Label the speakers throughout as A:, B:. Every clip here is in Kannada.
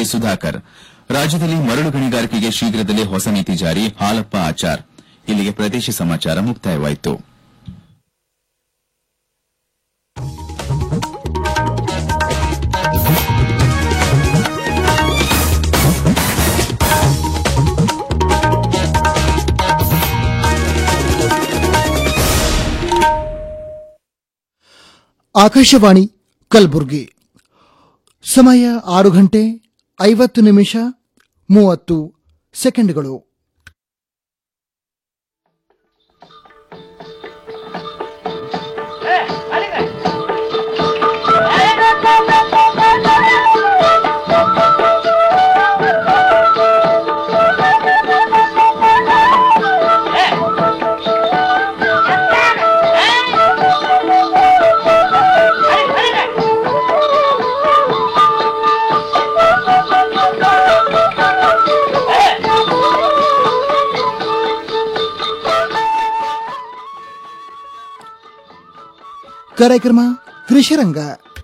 A: ಕೆಕೆ ಸುಧಾಕರ್ ರಾಜ್ಯದಲ್ಲಿ ಮರಳು ಗಣಿಗಾರಿಕೆಗೆ ಶೀಘ್ರದಲ್ಲೇ ಹೊಸ ನೀತಿ ಜಾರಿ ಹಾಲಪ್ಪ ಆಚಾರ್ ಇಲ್ಲಿಗೆ ಪ್ರದೇಶ ಸಮಾಚಾರ ಮುಕ್ತಾಯವಾಯಿತು
B: ಆಕಾಶವಾಣಿ ಕಲಬುರಗಿ ಸಮಯ ಆರು ಗಂಟೆ ಐವತ್ತು ನಿಮಿಷ ಮೂವತ್ತು ಸೆಕೆಂಡ್ಗಳು ಕಾರ್ಯಕ್ರಮ ಕೃಷಿರಂಗ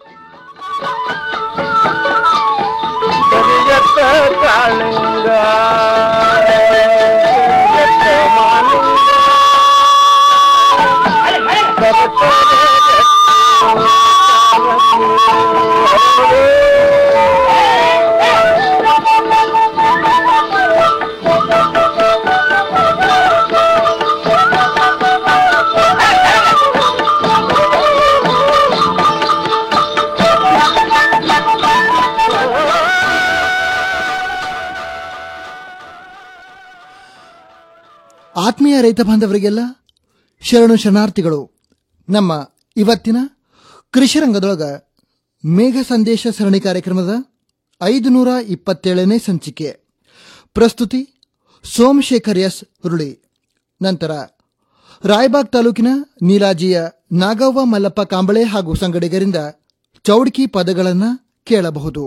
B: ಆತ್ಮೀಯ ರೈತ ಬಾಂಧವರಿಗೆಲ್ಲ ಶರಣು ಶರಣಾರ್ಥಿಗಳು ನಮ್ಮ ಇವತ್ತಿನ ಕೃಷಿರಂಗದೊಳಗ ಮೇಘ ಸಂದೇಶ ಸರಣಿ ಕಾರ್ಯಕ್ರಮದ ಐದು ನೂರ ಇಪ್ಪತ್ತೇಳನೇ ಸಂಚಿಕೆ ಪ್ರಸ್ತುತಿ ಸೋಮಶೇಖರ್ ಎಸ್ ಹುರುಳಿ ನಂತರ ರಾಯಬಾಗ್ ತಾಲೂಕಿನ ನೀಲಾಜಿಯ ನಾಗವ್ವ ಮಲ್ಲಪ್ಪ ಕಾಂಬಳೆ ಹಾಗೂ ಸಂಗಡಿಗರಿಂದ ಚೌಡ್ಕಿ ಪದಗಳನ್ನು ಕೇಳಬಹುದು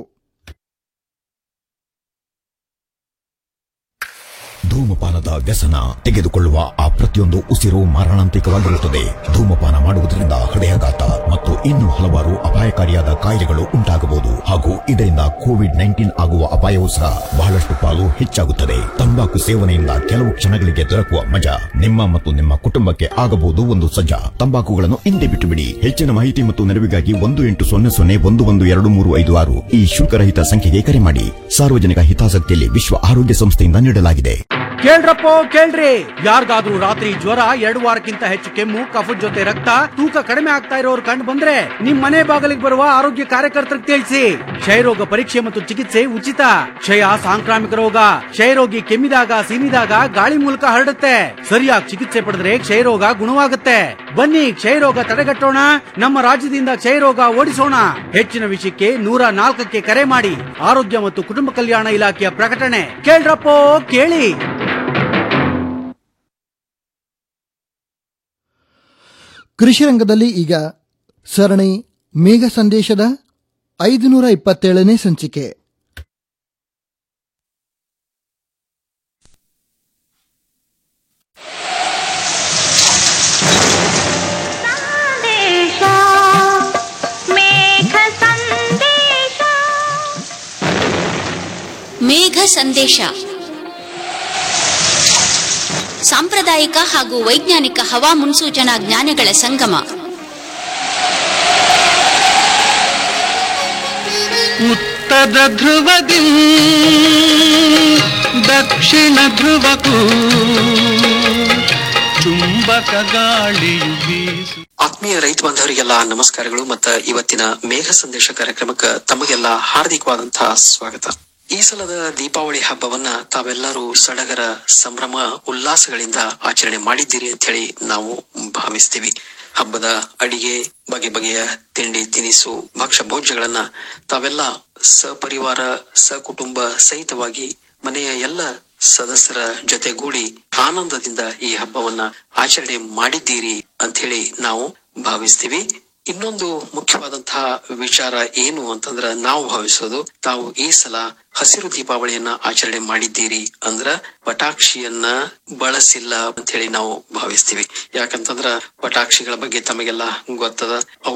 C: ಧೂಮಪಾನದ ವ್ಯಸನ ತೆಗೆದುಕೊಳ್ಳುವ ಆ ಪ್ರತಿಯೊಂದು ಉಸಿರು ಮಾರಣಾಂತಿಕವಾಗಿರುತ್ತದೆ ಧೂಮಪಾನ ಮಾಡುವುದರಿಂದ ಹೃದಯಾಘಾತ ಮತ್ತು ಇನ್ನೂ ಹಲವಾರು ಅಪಾಯಕಾರಿಯಾದ ಕಾಯಿಲೆಗಳು ಉಂಟಾಗಬಹುದು ಹಾಗೂ ಇದರಿಂದ ಕೋವಿಡ್ ನೈನ್ಟೀನ್ ಆಗುವ ಅಪಾಯವೂ ಸಹ ಬಹಳಷ್ಟು ಪಾಲು ಹೆಚ್ಚಾಗುತ್ತದೆ ತಂಬಾಕು ಸೇವನೆಯಿಂದ ಕೆಲವು ಕ್ಷಣಗಳಿಗೆ ದೊರಕುವ ಮಜಾ ನಿಮ್ಮ ಮತ್ತು ನಿಮ್ಮ ಕುಟುಂಬಕ್ಕೆ ಆಗಬಹುದು ಒಂದು ಸಜ್ಜಾ ತಂಬಾಕುಗಳನ್ನು ಹಿಂದೆ ಬಿಟ್ಟು ಬಿಡಿ ಹೆಚ್ಚಿನ ಮಾಹಿತಿ ಮತ್ತು ನೆರವಿಗಾಗಿ ಒಂದು ಎಂಟು ಸೊನ್ನೆ ಸೊನ್ನೆ ಒಂದು ಒಂದು ಎರಡು ಮೂರು ಐದು ಆರು ಈ ಶುಲ್ಕರಹಿತ ಸಂಖ್ಯೆಗೆ ಕರೆ ಮಾಡಿ ಸಾರ್ವಜನಿಕ ಹಿತಾಸಕ್ತಿಯಲ್ಲಿ ವಿಶ್ವ ಆರೋಗ್ಯ ಸಂಸ್ಥೆಯಿಂದ ನೀಡಲಾಗಿದೆ
D: ಕೇಳ್ರಪ್ಪೋ ಕೇಳ್ರಿ ಯಾರಿಗಾದ್ರೂ ರಾತ್ರಿ ಜ್ವರ ಎರಡು ವಾರಕ್ಕಿಂತ ಹೆಚ್ಚು ಕೆಮ್ಮು ಕಫದ ಜೊತೆ ರಕ್ತ ತೂಕ ಕಡಿಮೆ ಆಗ್ತಾ ಇರೋರು ಕಂಡು ಬಂದ್ರೆ ನಿಮ್ ಮನೆ ಬಾಗಿಲಿಗೆ ಬರುವ ಆರೋಗ್ಯ ಕಾರ್ಯಕರ್ತರಿಗೆ ತಿಳಿಸಿ ಕ್ಷಯರೋಗ ಪರೀಕ್ಷೆ ಮತ್ತು ಚಿಕಿತ್ಸೆ ಉಚಿತ ಕ್ಷಯ ಸಾಂಕ್ರಾಮಿಕ ರೋಗ ಕ್ಷಯರೋಗಿ ಕೆಮ್ಮಿದಾಗ ಸೀನಿದಾಗ ಗಾಳಿ ಮೂಲಕ ಹರಡುತ್ತೆ ಸರಿಯಾಗಿ ಚಿಕಿತ್ಸೆ ಪಡೆದ್ರೆ ಕ್ಷಯರೋಗ ಗುಣವಾಗುತ್ತೆ ಬನ್ನಿ ಕ್ಷಯರೋಗ ತಡೆಗಟ್ಟೋಣ ನಮ್ಮ ರಾಜ್ಯದಿಂದ ಕ್ಷಯರೋಗ ಓಡಿಸೋಣ ಹೆಚ್ಚಿನ ವಿಷಯಕ್ಕೆ ನೂರ ನಾಲ್ಕಕ್ಕೆ ಕರೆ ಮಾಡಿ ಆರೋಗ್ಯ ಮತ್ತು ಕುಟುಂಬ ಕಲ್ಯಾಣ ಇಲಾಖೆಯ ಪ್ರಕಟಣೆ ಕೇಳ್ರಪ್ಪೋ ಕೇಳಿ
B: ಕೃಷಿರಂಗದಲ್ಲಿ ಈಗ ಸರಣಿ ಮೇಘ ಸಂದೇಶದ ಐದುನೂರ ಇಪ್ಪತ್ತೇಳನೇ ಸಂಚಿಕೆ
E: ಸಂದೇಶ ಮೇಘ ಸಂದೇಶ
F: ಮೇಘ ಸಂದೇಶ ಸಾಂಪ್ರದಾಯಿಕ ಹಾಗೂ ವೈಜ್ಞಾನಿಕ ಹವಾ ಮುನ್ಸೂಚನಾ ಜ್ಞಾನಗಳ ಸಂಗಮ
G: ಉತ್ತರ ಧ್ರುವದಿ ದಕ್ಷಿಣ ಧ್ರುವಕ್ಕೂ ಚುಂಬಕ ಗಾಳಿಯು ಬೀಸು
H: ಆತ್ಮೀಯ ರೈತ ಬಾಂಧವರಿಗೆಲ್ಲ ನಮಸ್ಕಾರಗಳು ಮತ್ತ ಇವತ್ತಿನ ಮೇಘ ಸಂದೇಶ ಕಾರ್ಯಕ್ರಮಕ್ಕೆ ತಮಗೆಲ್ಲ ಹಾರ್ದಿಕವಾದಂತಹ ಸ್ವಾಗತ ಈ ಸಲದ ದೀಪಾವಳಿ ಹಬ್ಬವನ್ನ ತಾವೆಲ್ಲರೂ ಸಡಗರ ಸಂಭ್ರಮ ಉಲ್ಲಾಸಗಳಿಂದ ಆಚರಣೆ ಮಾಡಿದ್ದೀರಿ ಅಂತ ಹೇಳಿ ನಾವು ಭಾವಿಸ್ತೀವಿ ಹಬ್ಬದ ಅಡಿಗೆ ಬಗೆ ಬಗೆಯ ತಿಂಡಿ ತಿನಿಸು ಭಕ್ಷ್ಯ ಭೋಜ್ಯಗಳನ್ನ ತಾವೆಲ್ಲ ಸಪರಿವಾರ ಸಕುಟುಂಬ ಸಹಿತವಾಗಿ ಮನೆಯ ಎಲ್ಲ ಸದಸ್ಯರ ಜೊತೆಗೂಡಿ ಆನಂದದಿಂದ ಈ ಹಬ್ಬವನ್ನ ಆಚರಣೆ ಮಾಡಿದ್ದೀರಿ ಅಂತ ಹೇಳಿ ನಾವು ಭಾವಿಸ್ತೀವಿ ಇನ್ನೊಂದು ಮುಖ್ಯವಾದಂತಹ ವಿಚಾರ ಏನು ಅಂತಂದ್ರ ನಾವು ಭಾವಿಸೋದು ತಾವು ಈ ಸಲ ಹಸಿರು ದೀಪಾವಳಿಯನ್ನ ಆಚರಣೆ ಮಾಡಿದ್ದೀರಿ ಅಂದ್ರ ಪಟಾಕ್ಷಿಯನ್ನ ಬಳಸಿಲ್ಲ ಅಂತ ಹೇಳಿ ನಾವು ಭಾವಿಸ್ತೀವಿ ಯಾಕಂತಂದ್ರ ಪಟಾಕ್ಷಿಗಳ ಬಗ್ಗೆ ತಮಗೆಲ್ಲ ಗೊತ್ತದ ಅವು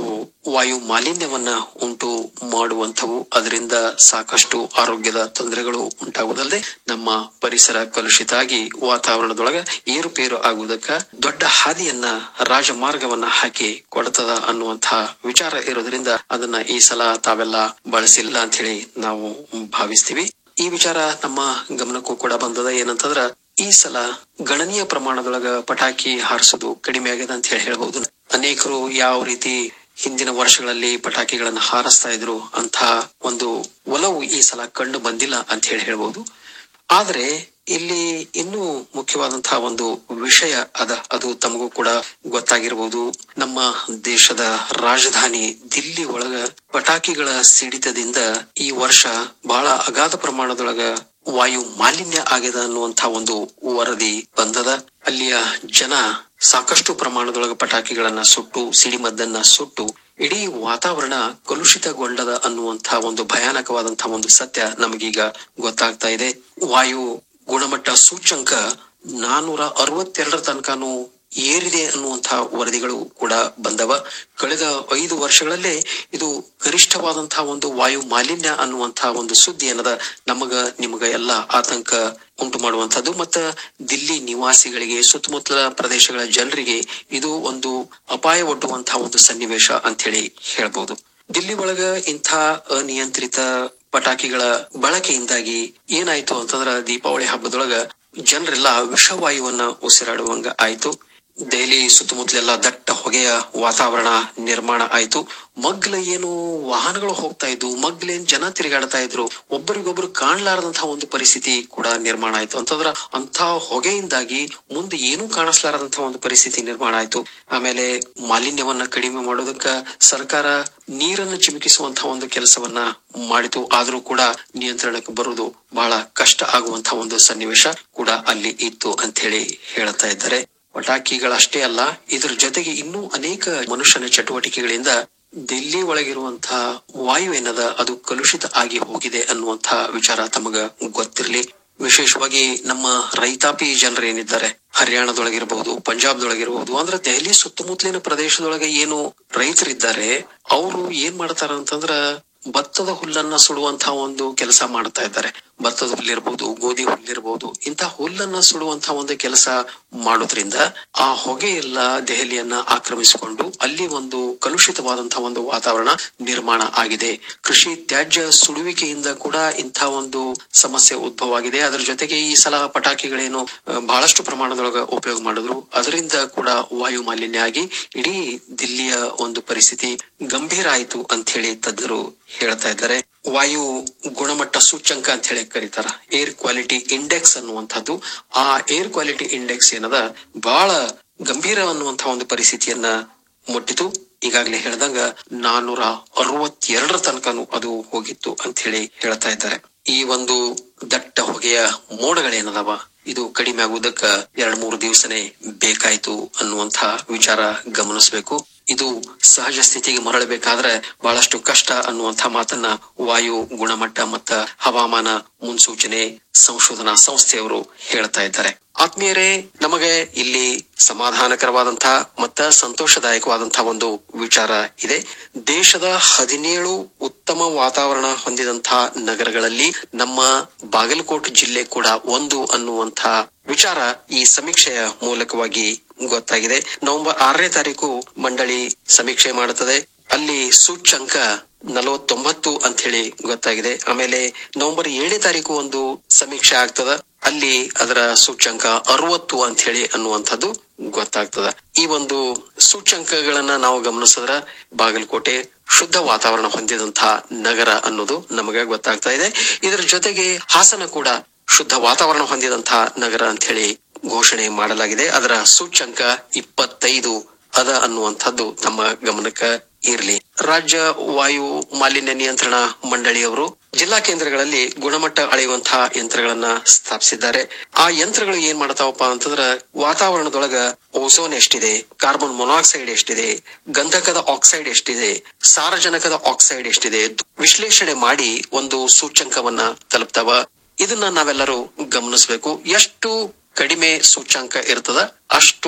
H: ವಾಯು ಮಾಲಿನ್ಯವನ್ನ ಉಂಟು ಮಾಡುವಂಥವು ಅದರಿಂದ ಸಾಕಷ್ಟು ಆರೋಗ್ಯದ ತೊಂದರೆಗಳು ಉಂಟಾಗುವುದಲ್ಲದೆ ನಮ್ಮ ಪರಿಸರ ಕಲುಷಿತ ಆಗಿ ವಾತಾವರಣದೊಳಗ ಏರುಪೇರು ಆಗುವುದಕ್ಕ ದೊಡ್ಡ ಹಾದಿಯನ್ನ ರಾಜಮಾರ್ಗವನ್ನ ಹಾಕಿ ಕೊಡ್ತದ ಅನ್ನುವಂತಹ ವಿಚಾರ ಇರೋದ್ರಿಂದ ಅದನ್ನ ಈ ಸಲ ತಾವೆಲ್ಲ ಬಳಸಿಲ್ಲ ಅಂತ ಹೇಳಿ ನಾವು ಭಾವಿಸ್ತೀವಿ ಈ ವಿಚಾರ ನಮ್ಮ ಗಮನಕ್ಕೂ ಕೂಡ ಬಂದದ ಏನಂತಂದ್ರ ಈ ಸಲ ಗಣನೀಯ ಪ್ರಮಾಣದೊಳಗ ಪಟಾಕಿ ಹಾರಿಸೋದು ಕಡಿಮೆ ಆಗಿದೆ ಅಂತ ಹೇಳಿ ಹೇಳ್ಬಹುದು ಅನೇಕರು ಯಾವ ರೀತಿ ಹಿಂದಿನ ವರ್ಷಗಳಲ್ಲಿ ಪಟಾಕಿಗಳನ್ನ ಹಾರಿಸ್ತಾ ಇದ್ರು ಅಂತ ಒಂದು ಒಲವು ಈ ಸಲ ಕಂಡು ಬಂದಿಲ್ಲ ಅಂತ ಹೇಳಿ ಹೇಳ್ಬಹುದು ಆದ್ರೆ ಇಲ್ಲಿ ಇನ್ನೂ ಮುಖ್ಯವಾದಂತಹ ಒಂದು ವಿಷಯ ಅದ ಅದು ತಮಗೂ ಕೂಡ ಗೊತ್ತಾಗಿರ್ಬೋದು ನಮ್ಮ ದೇಶದ ರಾಜಧಾನಿ ದಿಲ್ಲಿ ಒಳಗ ಪಟಾಕಿಗಳ ಸಿಡಿತದಿಂದ ಈ ವರ್ಷ ಬಹಳ ಅಗಾಧ ಪ್ರಮಾಣದೊಳಗ ವಾಯು ಮಾಲಿನ್ಯ ಆಗಿದೆ ಅನ್ನುವಂತ ಒಂದು ವರದಿ ಬಂದದ ಅಲ್ಲಿಯ ಜನ ಸಾಕಷ್ಟು ಪ್ರಮಾಣದೊಳಗ ಪಟಾಕಿಗಳನ್ನ ಸುಟ್ಟು ಸಿಡಿಮದ್ದನ್ನ ಸುಟ್ಟು ಇಡೀ ವಾತಾವರಣ ಕಲುಷಿತಗೊಂಡದ ಅನ್ನುವಂತ ಒಂದು ಭಯಾನಕವಾದಂತಹ ಒಂದು ಸತ್ಯ ನಮಗೀಗ ಗೊತ್ತಾಗ್ತಾ ಇದೆ ವಾಯು ಗುಣಮಟ್ಟ ಸೂಚಂಕ ನಾನೂರ ಅರವತ್ತೆರಡರ ತನಕನೂ ಏರಿದೆ ಅನ್ನುವಂತಹ ವರದಿಗಳು ಕೂಡ ಬಂದವ ಕಳೆದ ಐದು ವರ್ಷಗಳಲ್ಲೇ ಇದು ಗರಿಷ್ಠವಾದಂತಹ ಒಂದು ವಾಯು ಮಾಲಿನ್ಯ ಅನ್ನುವಂತಹ ಒಂದು ಸುದ್ದಿ ಅನ್ನದ ನಮಗ ನಿಮಗ ಎಲ್ಲ ಆತಂಕ ಉಂಟು ಮಾಡುವಂತದ್ದು ಮತ್ತ ದಿಲ್ಲಿ ನಿವಾಸಿಗಳಿಗೆ ಸುತ್ತಮುತ್ತಲ ಪ್ರದೇಶಗಳ ಜನರಿಗೆ ಇದು ಒಂದು ಅಪಾಯ ಒಡ್ಡುವಂತಹ ಒಂದು ಸನ್ನಿವೇಶ ಅಂತ ಹೇಳಿ ಹೇಳ್ಬಹುದು ದಿಲ್ಲಿ ಒಳಗ ಇಂಥ ಅನಿಯಂತ್ರಿತ ಪಟಾಕಿಗಳ ಬಳಕೆಯಿಂದಾಗಿ ಏನಾಯ್ತು ಅಂತಂದ್ರ ದೀಪಾವಳಿ ಹಬ್ಬದೊಳಗ ಜನರೆಲ್ಲ ವಿಷವಾಯುವನ್ನ ಉಸಿರಾಡುವಂಗ ಆಯ್ತು ದೆಹಲಿ ಸುತ್ತಮುತ್ತಲೆಲ್ಲ ದಟ್ಟ ಹೊಗೆಯ ವಾತಾವರಣ ನಿರ್ಮಾಣ ಆಯ್ತು ಮಗ್ಲ ಏನು ವಾಹನಗಳು ಹೋಗ್ತಾ ಇದ್ವು ಮಗ್ಲೇನ್ ಜನ ತಿರುಗಾಡ್ತಾ ಇದ್ರು ಒಬ್ಬರಿಗೊಬ್ರು ಕಾಣ್ಲಾರದಂತಹ ಒಂದು ಪರಿಸ್ಥಿತಿ ಕೂಡ ನಿರ್ಮಾಣ ಆಯ್ತು ಅಂತಂದ್ರ ಅಂತ ಹೊಗೆಯಿಂದಾಗಿ ಮುಂದೆ ಏನೂ ಕಾಣಿಸ್ಲಾರದಂತಹ ಒಂದು ಪರಿಸ್ಥಿತಿ ನಿರ್ಮಾಣ ಆಯ್ತು ಆಮೇಲೆ ಮಾಲಿನ್ಯವನ್ನ ಕಡಿಮೆ ಮಾಡೋದಕ್ಕ ಸರ್ಕಾರ ನೀರನ್ನು ಚಿಮುಕಿಸುವಂತಹ ಒಂದು ಕೆಲಸವನ್ನ ಮಾಡಿತು ಆದ್ರೂ ಕೂಡ ನಿಯಂತ್ರಣಕ್ಕೆ ಬರುವುದು ಬಹಳ ಕಷ್ಟ ಆಗುವಂತಹ ಒಂದು ಸನ್ನಿವೇಶ ಕೂಡ ಅಲ್ಲಿ ಇತ್ತು ಅಂತ ಹೇಳಿ ಹೇಳ್ತಾ ಇದ್ದಾರೆ ಪಟಾಕಿಗಳಷ್ಟೇ ಅಲ್ಲ ಇದ್ರ ಜೊತೆಗೆ ಇನ್ನೂ ಅನೇಕ ಮನುಷ್ಯನ ಚಟುವಟಿಕೆಗಳಿಂದ ದಿಲ್ಲಿ ಒಳಗಿರುವಂತಹ ವಾಯು ಏನದ ಅದು ಕಲುಷಿತ ಆಗಿ ಹೋಗಿದೆ ಅನ್ನುವಂತಹ ವಿಚಾರ ತಮಗ ಗೊತ್ತಿರಲಿ ವಿಶೇಷವಾಗಿ ನಮ್ಮ ರೈತಾಪಿ ಜನರೇನಿದ್ದಾರೆ ಹರಿಯಾಣದೊಳಗಿರಬಹುದು ಪಂಜಾಬ್ದೊಳಗಿರಬಹುದು ಅಂದ್ರೆ ದೆಹಲಿ ಸುತ್ತಮುತ್ತಲಿನ ಪ್ರದೇಶದೊಳಗೆ ಏನು ರೈತರಿದ್ದಾರೆ ಅವರು ಏನ್ ಮಾಡ್ತಾರ ಅಂತಂದ್ರ ಭತ್ತದ ಹುಲ್ಲನ್ನ ಸುಡುವಂತಹ ಒಂದು ಕೆಲಸ ಮಾಡ್ತಾ ಇದ್ದಾರೆ ಭತ್ತದ ಹುಲ್ಲಿರ್ಬೋದು ಗೋಧಿ ಹುಲ್ಲಿರ್ಬೋದು ಇಂತಹ ಹುಲ್ಲನ್ನ ಸುಡುವಂತಹ ಒಂದು ಕೆಲಸ ಮಾಡೋದ್ರಿಂದ ಆ ಹೊಗೆ ಎಲ್ಲ ದೆಹಲಿಯನ್ನ ಆಕ್ರಮಿಸಿಕೊಂಡು ಅಲ್ಲಿ ಒಂದು ಕಲುಷಿತವಾದಂತಹ ಒಂದು ವಾತಾವರಣ ನಿರ್ಮಾಣ ಆಗಿದೆ ಕೃಷಿ ತ್ಯಾಜ್ಯ ಸುಡುವಿಕೆಯಿಂದ ಕೂಡ ಇಂಥ ಒಂದು ಸಮಸ್ಯೆ ಉದ್ಭವ ಆಗಿದೆ ಅದರ ಜೊತೆಗೆ ಈ ಸಲ ಪಟಾಕಿಗಳೇನು ಆ, ಬಹಳಷ್ಟು ಪ್ರಮಾಣದೊಳಗ ಉಪಯೋಗ ಮಾಡಿದ್ರು ಅದರಿಂದ ಕೂಡ ವಾಯು ಮಾಲಿನ್ಯ ಆಗಿ ಇಡೀ ದಿಲ್ಲಿಯ ಒಂದು ಪರಿಸ್ಥಿತಿ ಗಂಭೀರ ಆಯ್ತು ಅಂತ ಹೇಳಿ ತಜ್ಞರು ಹೇಳ್ತಾ ಇದ್ದಾರೆ ವಾಯು ಗುಣಮಟ್ಟ ಸೂಚ್ಯಂಕ ಅಂತ ಹೇಳಿ ಕರೀತಾರ ಏರ್ ಕ್ವಾಲಿಟಿ ಇಂಡೆಕ್ಸ್ ಅನ್ನುವಂಥದ್ದು ಆ ಏರ್ ಕ್ವಾಲಿಟಿ ಇಂಡೆಕ್ಸ್ ಏನದ ಬಹಳ ಗಂಭೀರ ಅನ್ನುವಂತಹ ಒಂದು ಪರಿಸ್ಥಿತಿಯನ್ನ ಮುಟ್ಟಿತು ಈಗಾಗಲೇ ಹೇಳ್ದಂಗ ನಾನೂರ ಅರವತ್ತೆರಡರ ತನಕನು ಅದು ಹೋಗಿತ್ತು ಅಂತ ಹೇಳಿ ಹೇಳ್ತಾ ಇದ್ದಾರೆ ಈ ಒಂದು ದಟ್ಟ ಹೊಗೆಯ ಮೋಡಗಳೇನದಾವ ಇದು ಕಡಿಮೆ ಆಗುವುದಕ್ಕ ಎರಡ್ ಮೂರು ದಿವಸನೇ ಬೇಕಾಯ್ತು ಅನ್ನುವಂತ ವಿಚಾರ ಗಮನಿಸಬೇಕು ಇದು ಸಹಜ ಸ್ಥಿತಿಗೆ ಮರಳಬೇಕಾದ್ರೆ ಬಹಳಷ್ಟು ಕಷ್ಟ ಅನ್ನುವಂತ ಮಾತನ್ನ ವಾಯು ಗುಣಮಟ್ಟ ಮತ್ತ ಹವಾಮಾನ ಮುನ್ಸೂಚನೆ ಸಂಶೋಧನಾ ಸಂಸ್ಥೆಯವರು ಹೇಳ್ತಾ ಇದ್ದಾರೆ ಆತ್ಮೀಯರೇ ನಮಗೆ ಇಲ್ಲಿ ಸಮಾಧಾನಕರವಾದಂತಹ ಮತ್ತ ಸಂತೋಷದಾಯಕವಾದಂತಹ ಒಂದು ವಿಚಾರ ಇದೆ ದೇಶದ ಹದಿನೇಳು ಉತ್ತಮ ವಾತಾವರಣ ಹೊಂದಿದಂತಹ ನಗರಗಳಲ್ಲಿ ನಮ್ಮ ಬಾಗಲಕೋಟೆ ಜಿಲ್ಲೆ ಕೂಡ ಒಂದು ಅನ್ನುವಂತಹ ವಿಚಾರ ಈ ಸಮೀಕ್ಷೆಯ ಮೂಲಕವಾಗಿ ಗೊತ್ತಾಗಿದೆ ನವೆಂಬರ್ ಆರನೇ ತಾರೀಕು ಮಂಡಳಿ ಸಮೀಕ್ಷೆ ಮಾಡುತ್ತದೆ ಅಲ್ಲಿ ಸೂಚ್ಯಂಕ ನಲವತ್ತೊಂಬತ್ತು ಅಂತ ಹೇಳಿ ಗೊತ್ತಾಗಿದೆ ಆಮೇಲೆ ನವೆಂಬರ್ ಏಳನೇ ತಾರೀಕು ಒಂದು ಸಮೀಕ್ಷೆ ಆಗ್ತದ ಅಲ್ಲಿ ಅದರ ಸೂಚ್ಯಂಕ ಅರವತ್ತು ಅಂತ ಹೇಳಿ ಅನ್ನುವಂಥದ್ದು ಗೊತ್ತಾಗ್ತದ ಈ ಒಂದು ಸೂಚ್ಯಂಕಗಳನ್ನ ನಾವು ಗಮನಿಸಿದ್ರ ಬಾಗಲಕೋಟೆ ಶುದ್ಧ ವಾತಾವರಣ ಹೊಂದಿದಂತಹ ನಗರ ಅನ್ನೋದು ನಮಗೆ ಗೊತ್ತಾಗ್ತಾ ಇದೆ ಇದರ ಜೊತೆಗೆ ಹಾಸನ ಕೂಡ ಶುದ್ಧ ವಾತಾವರಣ ಹೊಂದಿದಂತಹ ನಗರ ಅಂತ ಹೇಳಿ ಘೋಷಣೆ ಮಾಡಲಾಗಿದೆ ಅದರ ಸೂಚ್ಯಂಕ ಇಪ್ಪತ್ತೈದು ಅದ ಅನ್ನುವಂಥದ್ದು ತಮ್ಮ ಗಮನಕ್ಕ ಇರಲಿ ರಾಜ್ಯ ವಾಯು ಮಾಲಿನ್ಯ ನಿಯಂತ್ರಣ ಮಂಡಳಿಯವರು ಜಿಲ್ಲಾ ಕೇಂದ್ರಗಳಲ್ಲಿ ಗುಣಮಟ್ಟ ಅಳೆಯುವಂತಹ ಯಂತ್ರಗಳನ್ನ ಸ್ಥಾಪಿಸಿದ್ದಾರೆ ಆ ಯಂತ್ರಗಳು ಏನ್ ಮಾಡ್ತಾವಪ್ಪ ಅಂತಂದ್ರ ವಾತಾವರಣದೊಳಗ ಓಝೋನ್ ಎಷ್ಟಿದೆ ಕಾರ್ಬನ್ ಮೊನಾಕ್ಸೈಡ್ ಎಷ್ಟಿದೆ ಗಂಧಕದ ಆಕ್ಸೈಡ್ ಎಷ್ಟಿದೆ ಸಾರಜನಕದ ಆಕ್ಸೈಡ್ ಎಷ್ಟಿದೆ ವಿಶ್ಲೇಷಣೆ ಮಾಡಿ ಒಂದು ಸೂಚ್ಯಂಕವನ್ನ ತಲುಪ್ತಾವ ಇದನ್ನ ನಾವೆಲ್ಲರೂ ಗಮನಿಸಬೇಕು ಎಷ್ಟು ಕಡಿಮೆ ಸೂಚ್ಯಂಕ ಇರ್ತದ ಅಷ್ಟು